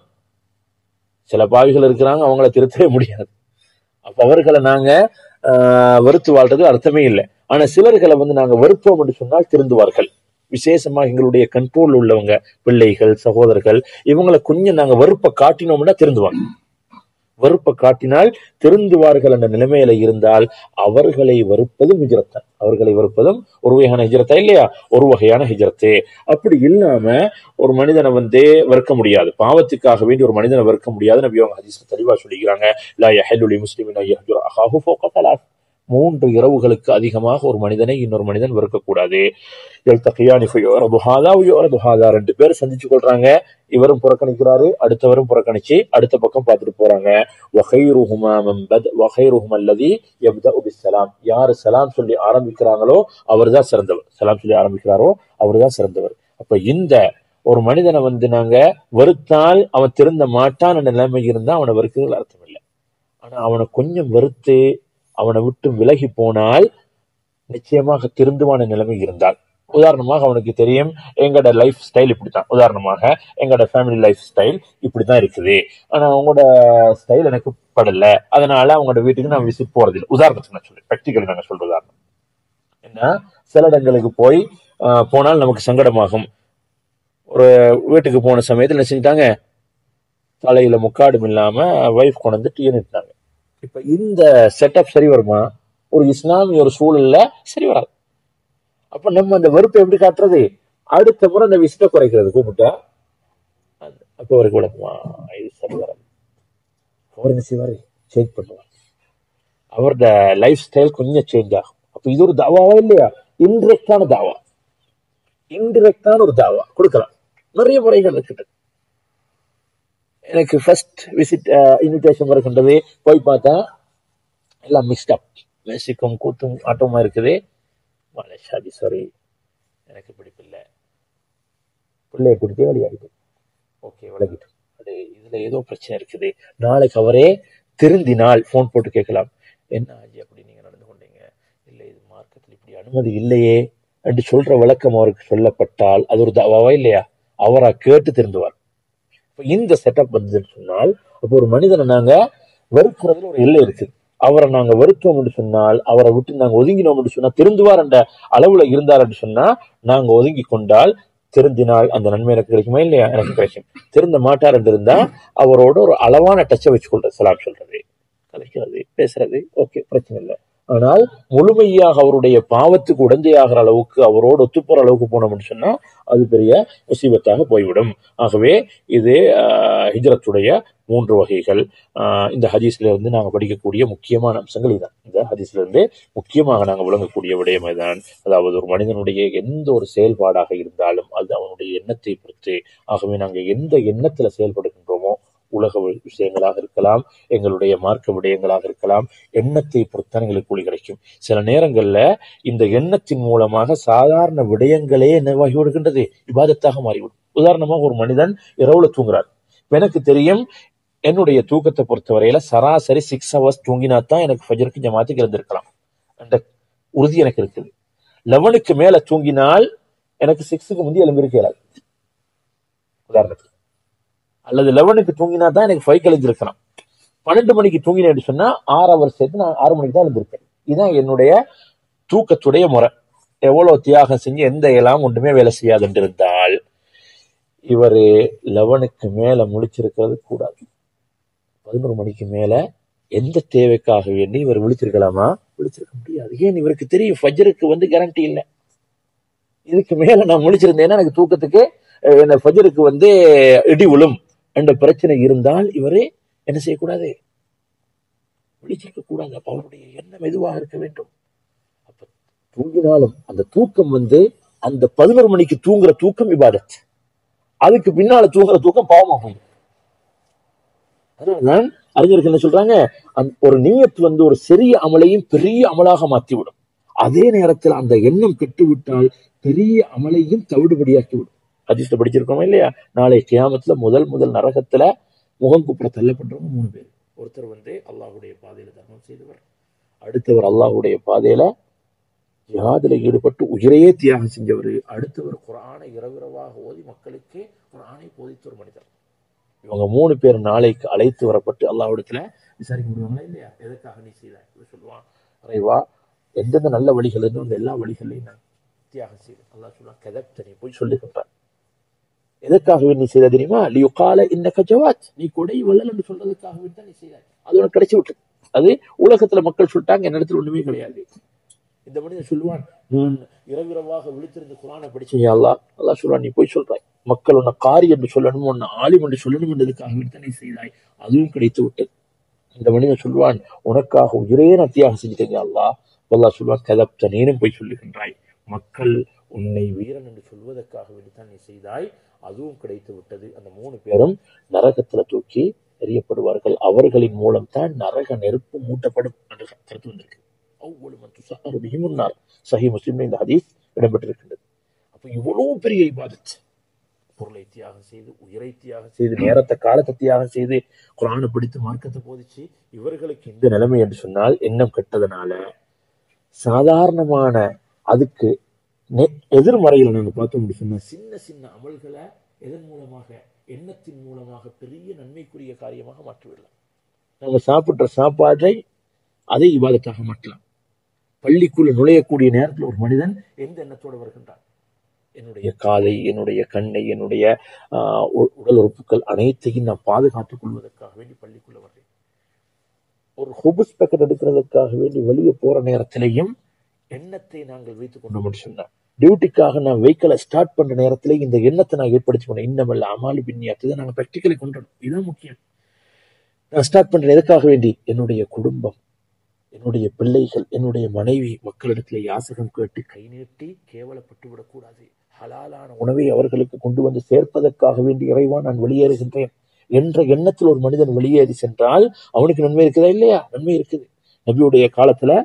சில பாவிகள் இருக்கிறாங்க அவங்கள திருத்தவே முடியாது அப்ப அவர்களை நாங்க ஆஹ், வெறுத்து வாழ்றது அர்த்தமே இல்லை ஆனா சிலர்களை வந்து நாங்க வெறுப்போம் என்று சொன்னால் திருந்துவார்கள் விசேஷமா எங்களுடைய கண்ட்ரோல் உள்ளவங்க பிள்ளைகள் சகோதரர்கள் இவங்களை கொஞ்சம் நாங்க வெறுப்பை காட்டினோம்னா திருந்துவாங்க வெறுப்பை காட்டினால் திருந்துவார்கள் என்ற நிலைமையில இருந்தால் அவர்களை வெறுப்பதும் ஹிஜரத்தான் அவர்களை வெறுப்பதும் ஒரு வகையான ஹிஜரத்தா இல்லையா ஒரு வகையான ஹிஜரத்து அப்படி இல்லாம ஒரு மனிதனை வந்து வெறுக்க முடியாது பாவத்துக்காக வேண்டி ஒரு மனிதனை வெறுக்க முடியாது நபி அவங்க ஹதீஸ்ல தெளிவா சொல்லிக்கிறாங்க லா யஹல்லுலி முஸ்லிமின் ஐயஹ்ஜுர அஹாஹு ஃபௌக தலாத் மூன்று இரவுகளுக்கு அதிகமாக ஒரு மனிதனை இன்னொரு மனிதன் வெறுக்கக்கூடாது எல்தகையானி ஃபயுரது ஹாதா வயுரது ஹாதா ரெண்டு பேர் சந்திச்சு கொள்றாங்க இவரும் புறக்கணிக்கிறாரு அடுத்தவரும் புறக்கணிச்சு அடுத்த பக்கம் பார்த்துட்டு போறாங்க வகைருஹுமா மம்பத் வகைருஹும் அல்லதி யப்தஉ பிஸ்ஸலாம் யார் சலாம் சொல்லி ஆரம்பிக்கிறாங்களோ அவர்தான் சிறந்தவர் சலாம் சொல்லி ஆரம்பிக்கிறாரோ அவர்தான் சிறந்தவர் அப்ப இந்த ஒரு மனிதனை வந்து நாங்க வெறுத்தால் அவன் திருந்த மாட்டான் என்ற நிலைமை இருந்தா அவனை வெறுக்கிறதுல அர்த்தம் இல்லை ஆனா அவனை கொஞ்சம் வெறுத்து அவனை விட்டு விலகி போனால் நிச்சயமாக திருந்துவான நிலைமை இருந்தால் உதாரணமாக அவனுக்கு தெரியும் எங்களோட லைஃப் ஸ்டைல் இப்படித்தான் உதாரணமாக எங்களோட ஃபேமிலி லைஃப் ஸ்டைல் இப்படித்தான் இருக்குது ஆனா அவங்களோட ஸ்டைல் எனக்கு படல அதனால அவங்களோட வீட்டுக்கு நான் விசிட் போறதில்லை உதாரணத்துக்கு நான் சொல்றேன் ப்ராக்டிக்கலி நாங்க சொல்ற உதாரணம் ஏன்னா சில இடங்களுக்கு போய் ஆஹ், போனால் நமக்கு சங்கடமாகும் ஒரு வீட்டுக்கு போன சமயத்தில் என்ன செஞ்சிட்டாங்க தலையில முக்காடும் இல்லாம வைஃப் கொண்டு வந்து டீ நிறுத்தினாங்க இப்ப இந்த செட்டப் சரி வருமா ஒரு இஸ்லாமிய ஒரு சூழல்ல சரி வராது அப்ப நம்ம அந்த வெறுப்பை எப்படி காட்டுறது அடுத்த முறை அந்த விசிட்ட குறைக்கிறது கூப்பிட்டா அந்த- அப்ப அவருக்கு விளக்குமா இது சரி வராது அவர் என்ன செய்வாரு சேஞ்ச் பண்ணுவார் அவரோட லைஃப் ஸ்டைல் கொஞ்சம் சேஞ்ச் ஆகும் அப்ப இது ஒரு தாவாவா இல்லையா இன்டிரெக்டான தாவா இன்டிரெக்டான ஒரு தாவா கொடுக்கலாம் நிறைய முறைகள் இருக்குது எனக்கு ஃபர்ஸ்ட் விசிட் இன்விடேஷன் வருகின்றது போய் பார்த்தா எல்லாம் மிக்ஸ்ட் அப் மியூசிக்கும் கூத்தும் ஆட்டமா இருக்குது ஷாதி சாரி எனக்கு பிடிப்பில்லை பிள்ளைய கொடுத்தே வழியாகிட்டு ஓகே விலகிட்டு அது இதுல ஏதோ பிரச்சனை இருக்குது நாளைக்கு அவரே திருந்தினால் ஃபோன் போட்டு கேட்கலாம் என்ன ஆஜி அப்படி நீங்க நடந்து கொண்டீங்க இல்ல இது மார்க்கத்தில் இப்படி அனுமதி இல்லையே என்று சொல்ற விளக்கம் அவருக்கு சொல்லப்பட்டால் அது ஒரு தவாவா இல்லையா அவரா கேட்டு திருந்துவார் இப்ப இந்த செட்டப் வந்ததுன்னு சொன்னால் அப்போ ஒரு மனிதனை நாங்க வெறுக்கிறதுல ஒரு எல்லை இருக்குது அவரை நாங்க வெறுத்தோம் என்று சொன்னால் அவரை விட்டு நாங்க ஒதுங்கினோம் என்று சொன்னா திருந்துவார் என்ற அளவுல இருந்தார் என்று சொன்னா நாங்க ஒதுங்கி கொண்டால் திருந்தினால் அந்த நன்மை எனக்கு கிடைக்குமா இல்லையா எனக்கு கிடைக்கும் திருந்த மாட்டார் என்று இருந்தா அவரோட ஒரு அளவான டச்சை வச்சு கொள்றது சலாம் சொல்றது கலைக்கிறது பேசுறது ஓகே பிரச்சனை இல்லை ஆனால் முழுமையாக அவருடைய பாவத்துக்கு உடந்தையாகிற அளவுக்கு அவரோடு ஒத்துப்போற அளவுக்கு போனோம்னு சொன்னா அது பெரிய முசீபத்தாக போய்விடும் ஆகவே இது ஆஹ், ஹிஜ்ரத்துடைய மூன்று வகைகள் ஆஹ், இந்த ஹதீஸ்ல இருந்து நாங்க படிக்கக்கூடிய முக்கியமான அம்சங்கள் இதுதான் இந்த ஹதீஸ்ல இருந்து முக்கியமாக நாங்க விளங்கக்கூடிய விடயம் இதுதான் அதாவது ஒரு மனிதனுடைய எந்த ஒரு செயல்பாடாக இருந்தாலும் அது அவனுடைய எண்ணத்தை பொறுத்து ஆகவே நாங்க எந்த எண்ணத்துல செயல்படுகின்றோமோ உலக வி- விஷயங்களாக இருக்கலாம் எங்களுடைய மார்க்க விடயங்களாக இருக்கலாம் எண்ணத்தை பொறுத்தான் எங்களுக்கு கூலி கிடைக்கும் சில நேரங்கள்ல இந்த எண்ணத்தின் மூலமாக சாதாரண விடயங்களே என்னவாகி விடுகின்றது விவாதத்தாக மாறிவிடும் உதாரணமாக ஒரு மனிதன் இரவுல தூங்குறார் இப்ப எனக்கு தெரியும் என்னுடைய தூக்கத்தை பொறுத்தவரையில சராசரி சிக்ஸ் ஹவர்ஸ் தூங்கினா தான் எனக்கு ஃபஜருக்கு ஜமாத்துக்கு இருந்திருக்கலாம் அந்த உறுதி எனக்கு இருக்குது லெவனுக்கு மேல தூங்கினால் எனக்கு சிக்ஸுக்கு முந்தைய எலும்பி இருக்கிறார் உதாரணத்துக்கு அல்லது லெவனுக்கு தூங்கினா தான் எனக்கு ஃபைவ் கழிஞ்சிருக்கலாம் பன்னெண்டு மணிக்கு தூங்கினேன்னு சொன்னா ஆறு ஹவர் சேர்த்து நான் ஆறு மணிக்கு தான் எழுந்திருப்பேன் இதுதான் என்னுடைய தூக்கத்துடைய முறை எவ்வளவு தியாகம் செஞ்சு எந்த எல்லாம் ஒன்றுமே வேலை செய்யாது இருந்தால் இவர் லெவனுக்கு மேல முழிச்சிருக்கிறது கூடாது பதினோரு மணிக்கு மேல எந்த தேவைக்காக வேண்டி இவர் விழிச்சிருக்கலாமா விழிச்சிருக்க முடியாது ஏன் இவருக்கு தெரியும் ஃபஜருக்கு வந்து கேரண்டி இல்லை இதுக்கு மேல நான் முழிச்சிருந்தேன்னா எனக்கு தூக்கத்துக்கு அஹ், என்ன ஃபஜருக்கு வந்து இடி விழும் என்ற பிரச்சனை இருந்தால் இவரே என்ன செய்யக்கூடாது விழிச்சிருக்க கூடாது அப்ப அவருடைய எண்ணம் எதுவாக இருக்க வேண்டும் அப்ப தூங்கினாலும் அந்த தூக்கம் வந்து அந்த பதினோரு மணிக்கு தூங்குற தூக்கம் இபாதத் அதுக்கு பின்னால தூங்குற தூக்கம் பாவமா போகும் அதனாலதான் அறிஞர்கள் என்ன சொல்றாங்க அந்த ஒரு நீயத்து வந்து ஒரு சிறிய அமலையும் பெரிய அமலாக மாற்றிவிடும் அதே நேரத்தில் அந்த எண்ணம் கெட்டுவிட்டால் பெரிய அமலையும் தவிடுபடியாக்கி விடும் ஹதீஸ்ல படிச்சிருக்கோமா இல்லையா நாளை கியாமத்துல முதல் முதல் நரகத்துல முகம் குப்புற தள்ளப்படுறவங்க மூணு பேர் ஒருத்தர் வந்து அல்லாஹ்வுடைய பாதையில தர்மம் செய்தவர் அடுத்தவர் அல்லாஹ்வுடைய பாதையில ஜிஹாதில் ஈடுபட்டு உயிரையே தியாகம் செஞ்சவர் அடுத்தவர் குரானை இரவிரவாக ஓதி மக்களுக்கு குரானை போதித்த ஒரு மனிதர் இவங்க மூணு பேர் நாளைக்கு அழைத்து வரப்பட்டு அல்லாஹ்விடத்துல விசாரிக்க முடியுங்களா இல்லையா எதற்காக நீ செய்தாய் இவன் சொல்லுவான் அறைவா எந்தெந்த நல்ல வழிகள் இருந்தோ அந்த எல்லா வழிகளையும் நான் தியாகம் செய்தேன் அல்லாஹ் சொல்லுவான் கதப்த நீ போய் சொல்லுகின்றான் எதற்காகவே நீ செய்த தெரியுமா லியுகால இன்னக்க ஜவாத் நீ கொடை வள்ளல் என்று சொல்றதுக்காகவே தான் நீ செய்தாய் அது உனக்கு கிடைச்சு விட்டு அது உலகத்துல மக்கள் சொல்லிட்டாங்க என்னிடத்துல ஒண்ணுமே கிடையாது இந்த மனிதன் சொல்லுவான் நான் இரவிரவாக விழித்திருந்து குரானை படிச்சேன் அல்லாஹ் அல்லாஹ் சொல்றான் நீ போய் சொல்றாய் மக்கள் உன்னை காரி என்று சொல்லணும் உன்னை ஆலிம் என்று சொல்லணும் என்றதுக்காக தான் நீ செய்தாய் அதுவும் கிடைத்து விட்டது இந்த மனிதன் சொல்லுவான் உனக்காக உயிரே நான் தியாகம் செஞ்சுட்டேங்க அல்லாஹ் அல்லாஹ் சொல்லுவான் கதப்த நீனும் போய் சொல்லுகின்றாய் மக்கள் உன்னை வீரன் என்று சொல்வதற்காக வேண்டித்தான் நீ செய்தாய் அதுவும் கிடைத்து விட்டது அந்த மூணு பேரும் நரகத்துல தூக்கி எறியப்படுவார்கள் அவர்களின் மூலம் தான் நரக நெருப்பு மூட்டப்படும் என்று கருத்து வந்திருக்கு அவ்வளவு மன் துஸஅரு பிஹிமுன் நார். சஹீஹ் முஸ்லிம்ல இந்த ஹதீஸ் இடம்பெற்றிருக்கின்றது அப்ப இவ்வளவு பெரிய இபாதத் பொருளை தியாகம் செய்து உயிரை தியாகம் செய்து நேரத்தை காலத்தை தியாகம் செய்து குரானை பிடித்து மார்க்கத்தை போதிச்சு இவர்களுக்கு இந்த நிலைமை என்று சொன்னால் எண்ணம் கெட்டதனால சாதாரணமான அதுக்கு நெ- எதிர்மறையில நாங்க பார்த்தோம் அப்படி சொன்னா சின்ன சின்ன அமல்களை எதன் மூலமாக எண்ணத்தின் மூலமாக பெரிய நன்மைக்குரிய காரியமாக மாற்றிவிடலாம் நாங்க சாப்பிடுற சாப்பாட்டை அதை இவாதத்தாக மாற்றலாம் பள்ளிக்குள்ள நுழையக்கூடிய நேரத்தில் ஒரு மனிதன் எந்த எண்ணத்தோடு வருகின்றான் என்னுடைய காதை என்னுடைய கண்ணை என்னுடைய ஆஹ், உ- உடல் உறுப்புகள் அனைத்தையும் நான் பாதுகாத்துக் கொள்வதற்காக வேண்டி பள்ளிக்குள்ள வர்றேன் ஒரு ஹுபுஸ் பேக்கெட் எடுக்கிறதுக்காக வேண்டி வெளியே போற நேரத்திலையும் எண்ணத்தை நாங்கள் வைத்துக் கொண்டோம்னு சொன்னா டியூட்டிக்காக நான் வெஹிக்கிளை ஸ்டார்ட் பண்ற நேரத்துல இந்த எண்ணத்தை நான் ஏற்படுத்தி கொண்டேன் இன்னமல்ல அமாலு பின்னியாத்து நாங்க ப்ராக்டிக்கலி கொண்டு இதுதான் முக்கியம் நான் ஸ்டார்ட் பண்றேன் எதுக்காக வேண்டி என்னுடைய குடும்பம் என்னுடைய பிள்ளைகள் என்னுடைய மனைவி மக்களிடத்துல யாசகம் கேட்டு கை நீட்டி கேவலப்பட்டு விடக்கூடாது ஹலாலான உணவை அவர்களுக்கு கொண்டு வந்து சேர்ப்பதற்காக வேண்டி இறைவா நான் வெளியேறுகின்றேன் என்ற எண்ணத்தில் ஒரு மனிதன் வெளியேறி சென்றால் அவனுக்கு நன்மை இருக்குதா இல்லையா நன்மை இருக்குது நபியுடைய காலத்துல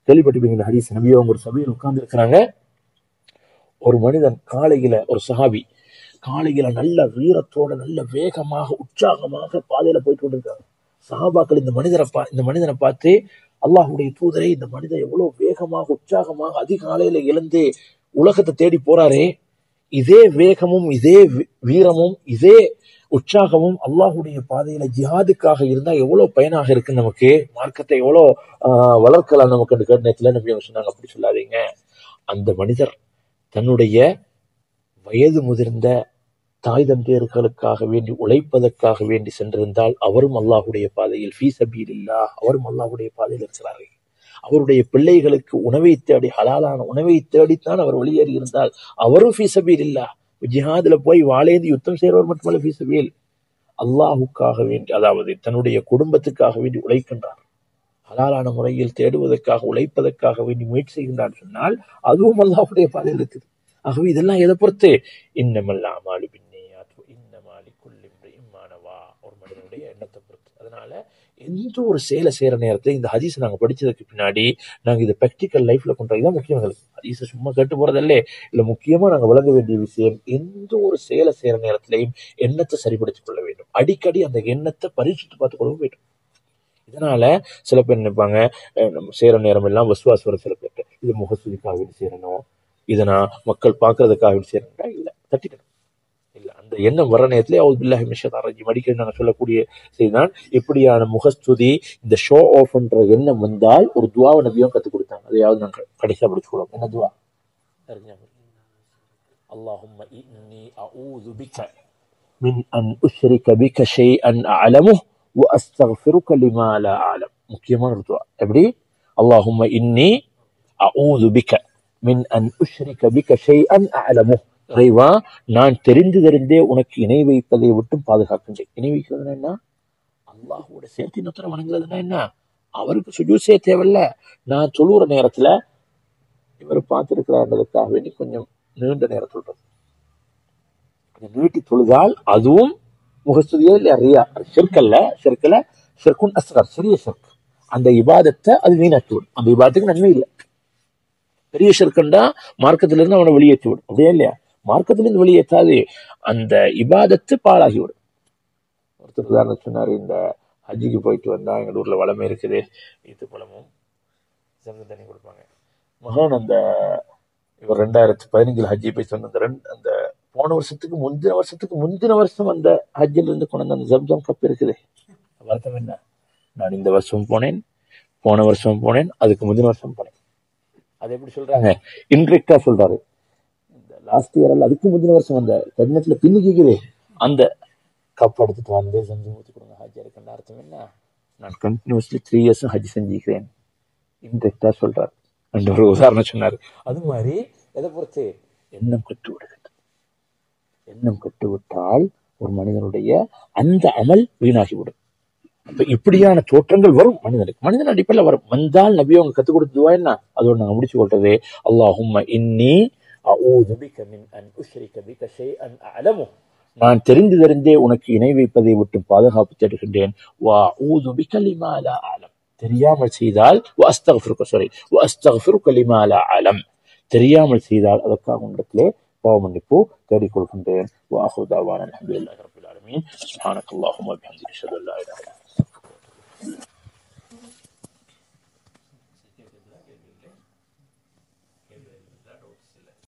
கேள்விப்பட்டிருப்பீங்க ஹதீஸ் நபி அவங்க ஒரு சபையில் உட்கார்ந்து இருக்கிறாங்க ஒரு மனிதன் காலையில ஒரு சஹாபி காலையில நல்ல வீரத்தோட நல்ல வேகமாக உற்சாகமாக பாதையில போயிட்டு கொண்டிருக்காங்க சஹாபாக்கள் இந்த மனிதரை பா இந்த மனிதனை பார்த்து அல்லாஹ்வுடைய தூதரை இந்த மனிதன் எவ்வளவு வேகமாக உற்சாகமாக அதிகாலையில எழுந்து உலகத்தை தேடி போறாரே இதே வேகமும் இதே வி- வீரமும் இதே உற்சாகமும் அல்லாஹ்வுடைய பாதையில ஜிஹாதுக்காக இருந்தா எவ்வளவு பயனாக இருக்கு நமக்கு மார்க்கத்தை எவ்வளவு ஆஹ், வளர்க்கலாம் நமக்கு கேட்ட நேரத்துல நபி அவங்க சொன்னாங்க அப்படி சொல்லாதீங்க அந்த மனிதர் தன்னுடைய வயது முதிர்ந்த தாய் தந்தையர்களுக்காக வேண்டி உழைப்பதற்காக வேண்டி சென்றிருந்தால் அவரும் அல்லாஹுடைய பாதையில் ஃபீ சபீலில்லா அவரும் அல்லாஹுடைய பாதையில் இருக்கிறார்கள் அவருடைய பிள்ளைகளுக்கு உணவை தேடி ஹலாலான உணவை தேடித்தான் அவர் வெளியேறி இருந்தால் அவரும் ஃபீ சபீலில்லா ஜிஹாதுல போய் வாழேந்தி யுத்தம் செய்கிறவர் மட்டுமல்ல ஃபீ சபீல் அல்லாஹுக்காக வேண்டி அதாவது தன்னுடைய குடும்பத்துக்காக வேண்டி உழைக்கின்றார் ஹலாலான முறையில் தேடுவதற்காக உழைப்பதற்காக வேண்டி முயற்சி செய்கின்றார் சொன்னால் அதுவும் அல்லாஹ்வுடைய பாதையில் இருக்குது ஆகவே இதெல்லாம் எதை பொறுத்து இன்னமல் அமாலு பின்னியாத் இன்னமாலி குல்லி இம்மானவா ஒரு மனிதனுடைய எண்ணத்தை பொறுத்து அதனால எந்த ஒரு செயலை செய்யற நேரத்துல இந்த ஹதீஸை நாங்க படிச்சதுக்கு பின்னாடி நாங்க இதை ப்ராக்டிக்கல் லைஃப்ல கொண்டு இதான் முக்கியம் எங்களுக்கு ஹதீஸை சும்மா கேட்டு போறதல்ல இல்ல முக்கியமா நாங்க விளங்க வேண்டிய விஷயம் எந்த ஒரு செயலை செய்யற நேரத்திலையும் எண்ணத்தை சரிப்படுத்திக் கொள்ள வேண்டும் அடிக்கடி அந்த எண்ணத்தை பரிசுத்து பார்த்துக் கொள்ள வேண்டும் இதனால சில பேர் நினைப்பாங்க அஹ் நம்ம செய்யற நேரம் எல்லாம் வசுவாஸ் வர சில பேர் இது முகஸ்துதிக்காக வேண்டி செய்யணும் இதை நான் மக்கள் பார்க்கறதுக்காக வேண்டி செய்யறேன்டா இல்ல தட்டிக்கணும் இல்ல அந்த எண்ணம் வர நேரத்திலே அவுது பில்லாஹி மிஷதாரஜி அடிக்கடி நாங்கள் சொல்லக்கூடிய செய்தான் இப்படியான முகஸ்துதி இந்த ஷோ ஆஃப்ன்ற எண்ணம் வந்தால் ஒரு துவாவை நபியும் கற்றுக் கொடுத்தாங்க அதையாவது நாங்கள் கடைசியாக படிச்சுக்கிறோம் என்ன துவா اللهم إني أعوذ بك من أن أشرك بك شيئا أعلمه وأستغفرك لما لا أعلم முக்கியமான ஒரு துவா எப்படி اللهم إني أعوذ بك من أن أشرك بك شيئا أعلمه இறைவா நான் தெரிந்து தெரிந்தே உனக்கு இணை வைப்பதை விட்டு பாதுகாக்கின்றேன் இணை வைக்கிறதுனா என்ன அல்லாஹோட சேர்த்து இன்னொருத்தர வணங்குறதுனா என்ன அவருக்கு சுஜூ செய்ய தேவையில்ல நான் சொல்லுற நேரத்துல இவர் பார்த்திருக்கிறான்றதுக்காக வேண்டி கொஞ்சம் நீண்ட நேரம் சொல்றது கொஞ்சம் நீட்டி தொழுதால் அதுவும் முகஸ்துதியே இல்லையா ரியா அது ஷிர்கல்ல ஷிர்கல்ல ஷிர்குன் அஸ்கர் சிறிய ஷிர்க் அந்த இபாதத்தை அது வீணாக்கி விடும் அந்த இபாதத்துக்கு நன்மை இல்லை பெரிய ஷிர்கண்டா மார்க்கத்திலிருந்து அவனை வெளியேற்றி விடும் அப்படியே இல்லையா மார்க்கத்திலிருந்து வெளியேற்றாது அந்த இபாதத்து பாழாகி விடும் ஒருத்தர் உதாரணம் சொன்னாரு இந்த ஹஜ்ஜிக்கு போயிட்டு வந்தா எங்க ஊர்ல வளமை இருக்குது இது பழமும் ஜம்சம் தண்ணி கொடுப்பாங்க மகான் அந்த இவர் ரெண்டாயிரத்தி பதினஞ்சுல ஹஜ்ஜி போய் சொன்ன அந்த ரெண்டு அந்த போன வருஷத்துக்கு முந்தின வருஷத்துக்கு முந்தின வருஷம் அந்த ஹஜ்ஜில் இருந்து கொண்டு வந்த அந்த ஜம்சம் கப் இருக்குது வருத்தம் என்ன நான் இந்த வருஷம் போனேன் போன வருஷம் போனேன் அதுக்கு முந்தின வருஷம் போனேன் அது எப்படி சொல்றாங்க இன்ட்ரெக்டா சொல்றாரு இந்த லாஸ்ட் இயர் அல்ல அதுக்கு முந்தின வருஷம் அந்த கடினத்துல பின்னு கேக்குது அந்த கப் எடுத்துட்டு வந்து செஞ்சு ஊற்றி கொடுங்க ஹஜ் இருக்குன்ற அர்த்தம் என்ன நான் கண்டினியூஸ்லி த்ரீ இயர்ஸும் ஹஜ் செஞ்சுக்கிறேன் இன்ட்ரெக்டா சொல்றாரு என்ற ஒரு உதாரணம் சொன்னாரு அது மாதிரி எதை பொறுத்து எண்ணம் கட்டு விடுகிறது எண்ணம் கட்டு விட்டால் ஒரு மனிதனுடைய அந்த அமல் வீணாகிவிடும் அப்ப இப்படியான தோற்றங்கள் வரும் மனிதனுக்கு மனிதன் அடிப்படையில் வரும் வந்தால் நபி அவங்க கத்துக் கொடுத்ததுவா என்ன அதோட நாங்க முடிச்சு கொள்றது அல்லாஹும்ம இன்னி அஊது பிக மின் அன் உஷ்ரிக பிக ஷைஅன் அஅலமு நான் தெரிந்து தெரிந்தே உனக்கு இணை வைப்பதை விட்டு பாதுகாப்பு தேடுகின்றேன் வா ஊது பிக லிமா லா அலம் தெரியாமல் செய்தால் வஸ்தக்ஃபிருக்க சாரி வஸ்தக்ஃபிருக்க லிமா லா அலம் தெரியாமல் செய்தால் அதற்காக உன்னிடத்திலே பாவ மன்னிப்பு தேடிக்கொள்கின்றேன் வாஹு தாவான அல்ஹம்துலில்லாஹி ரப்பில் ஆலமீன் சுப்ஹானக்கல்லாஹும்ம வபிஹம்திக அஷ்ஹது அன் லா இலாஹா இல்லா அன்த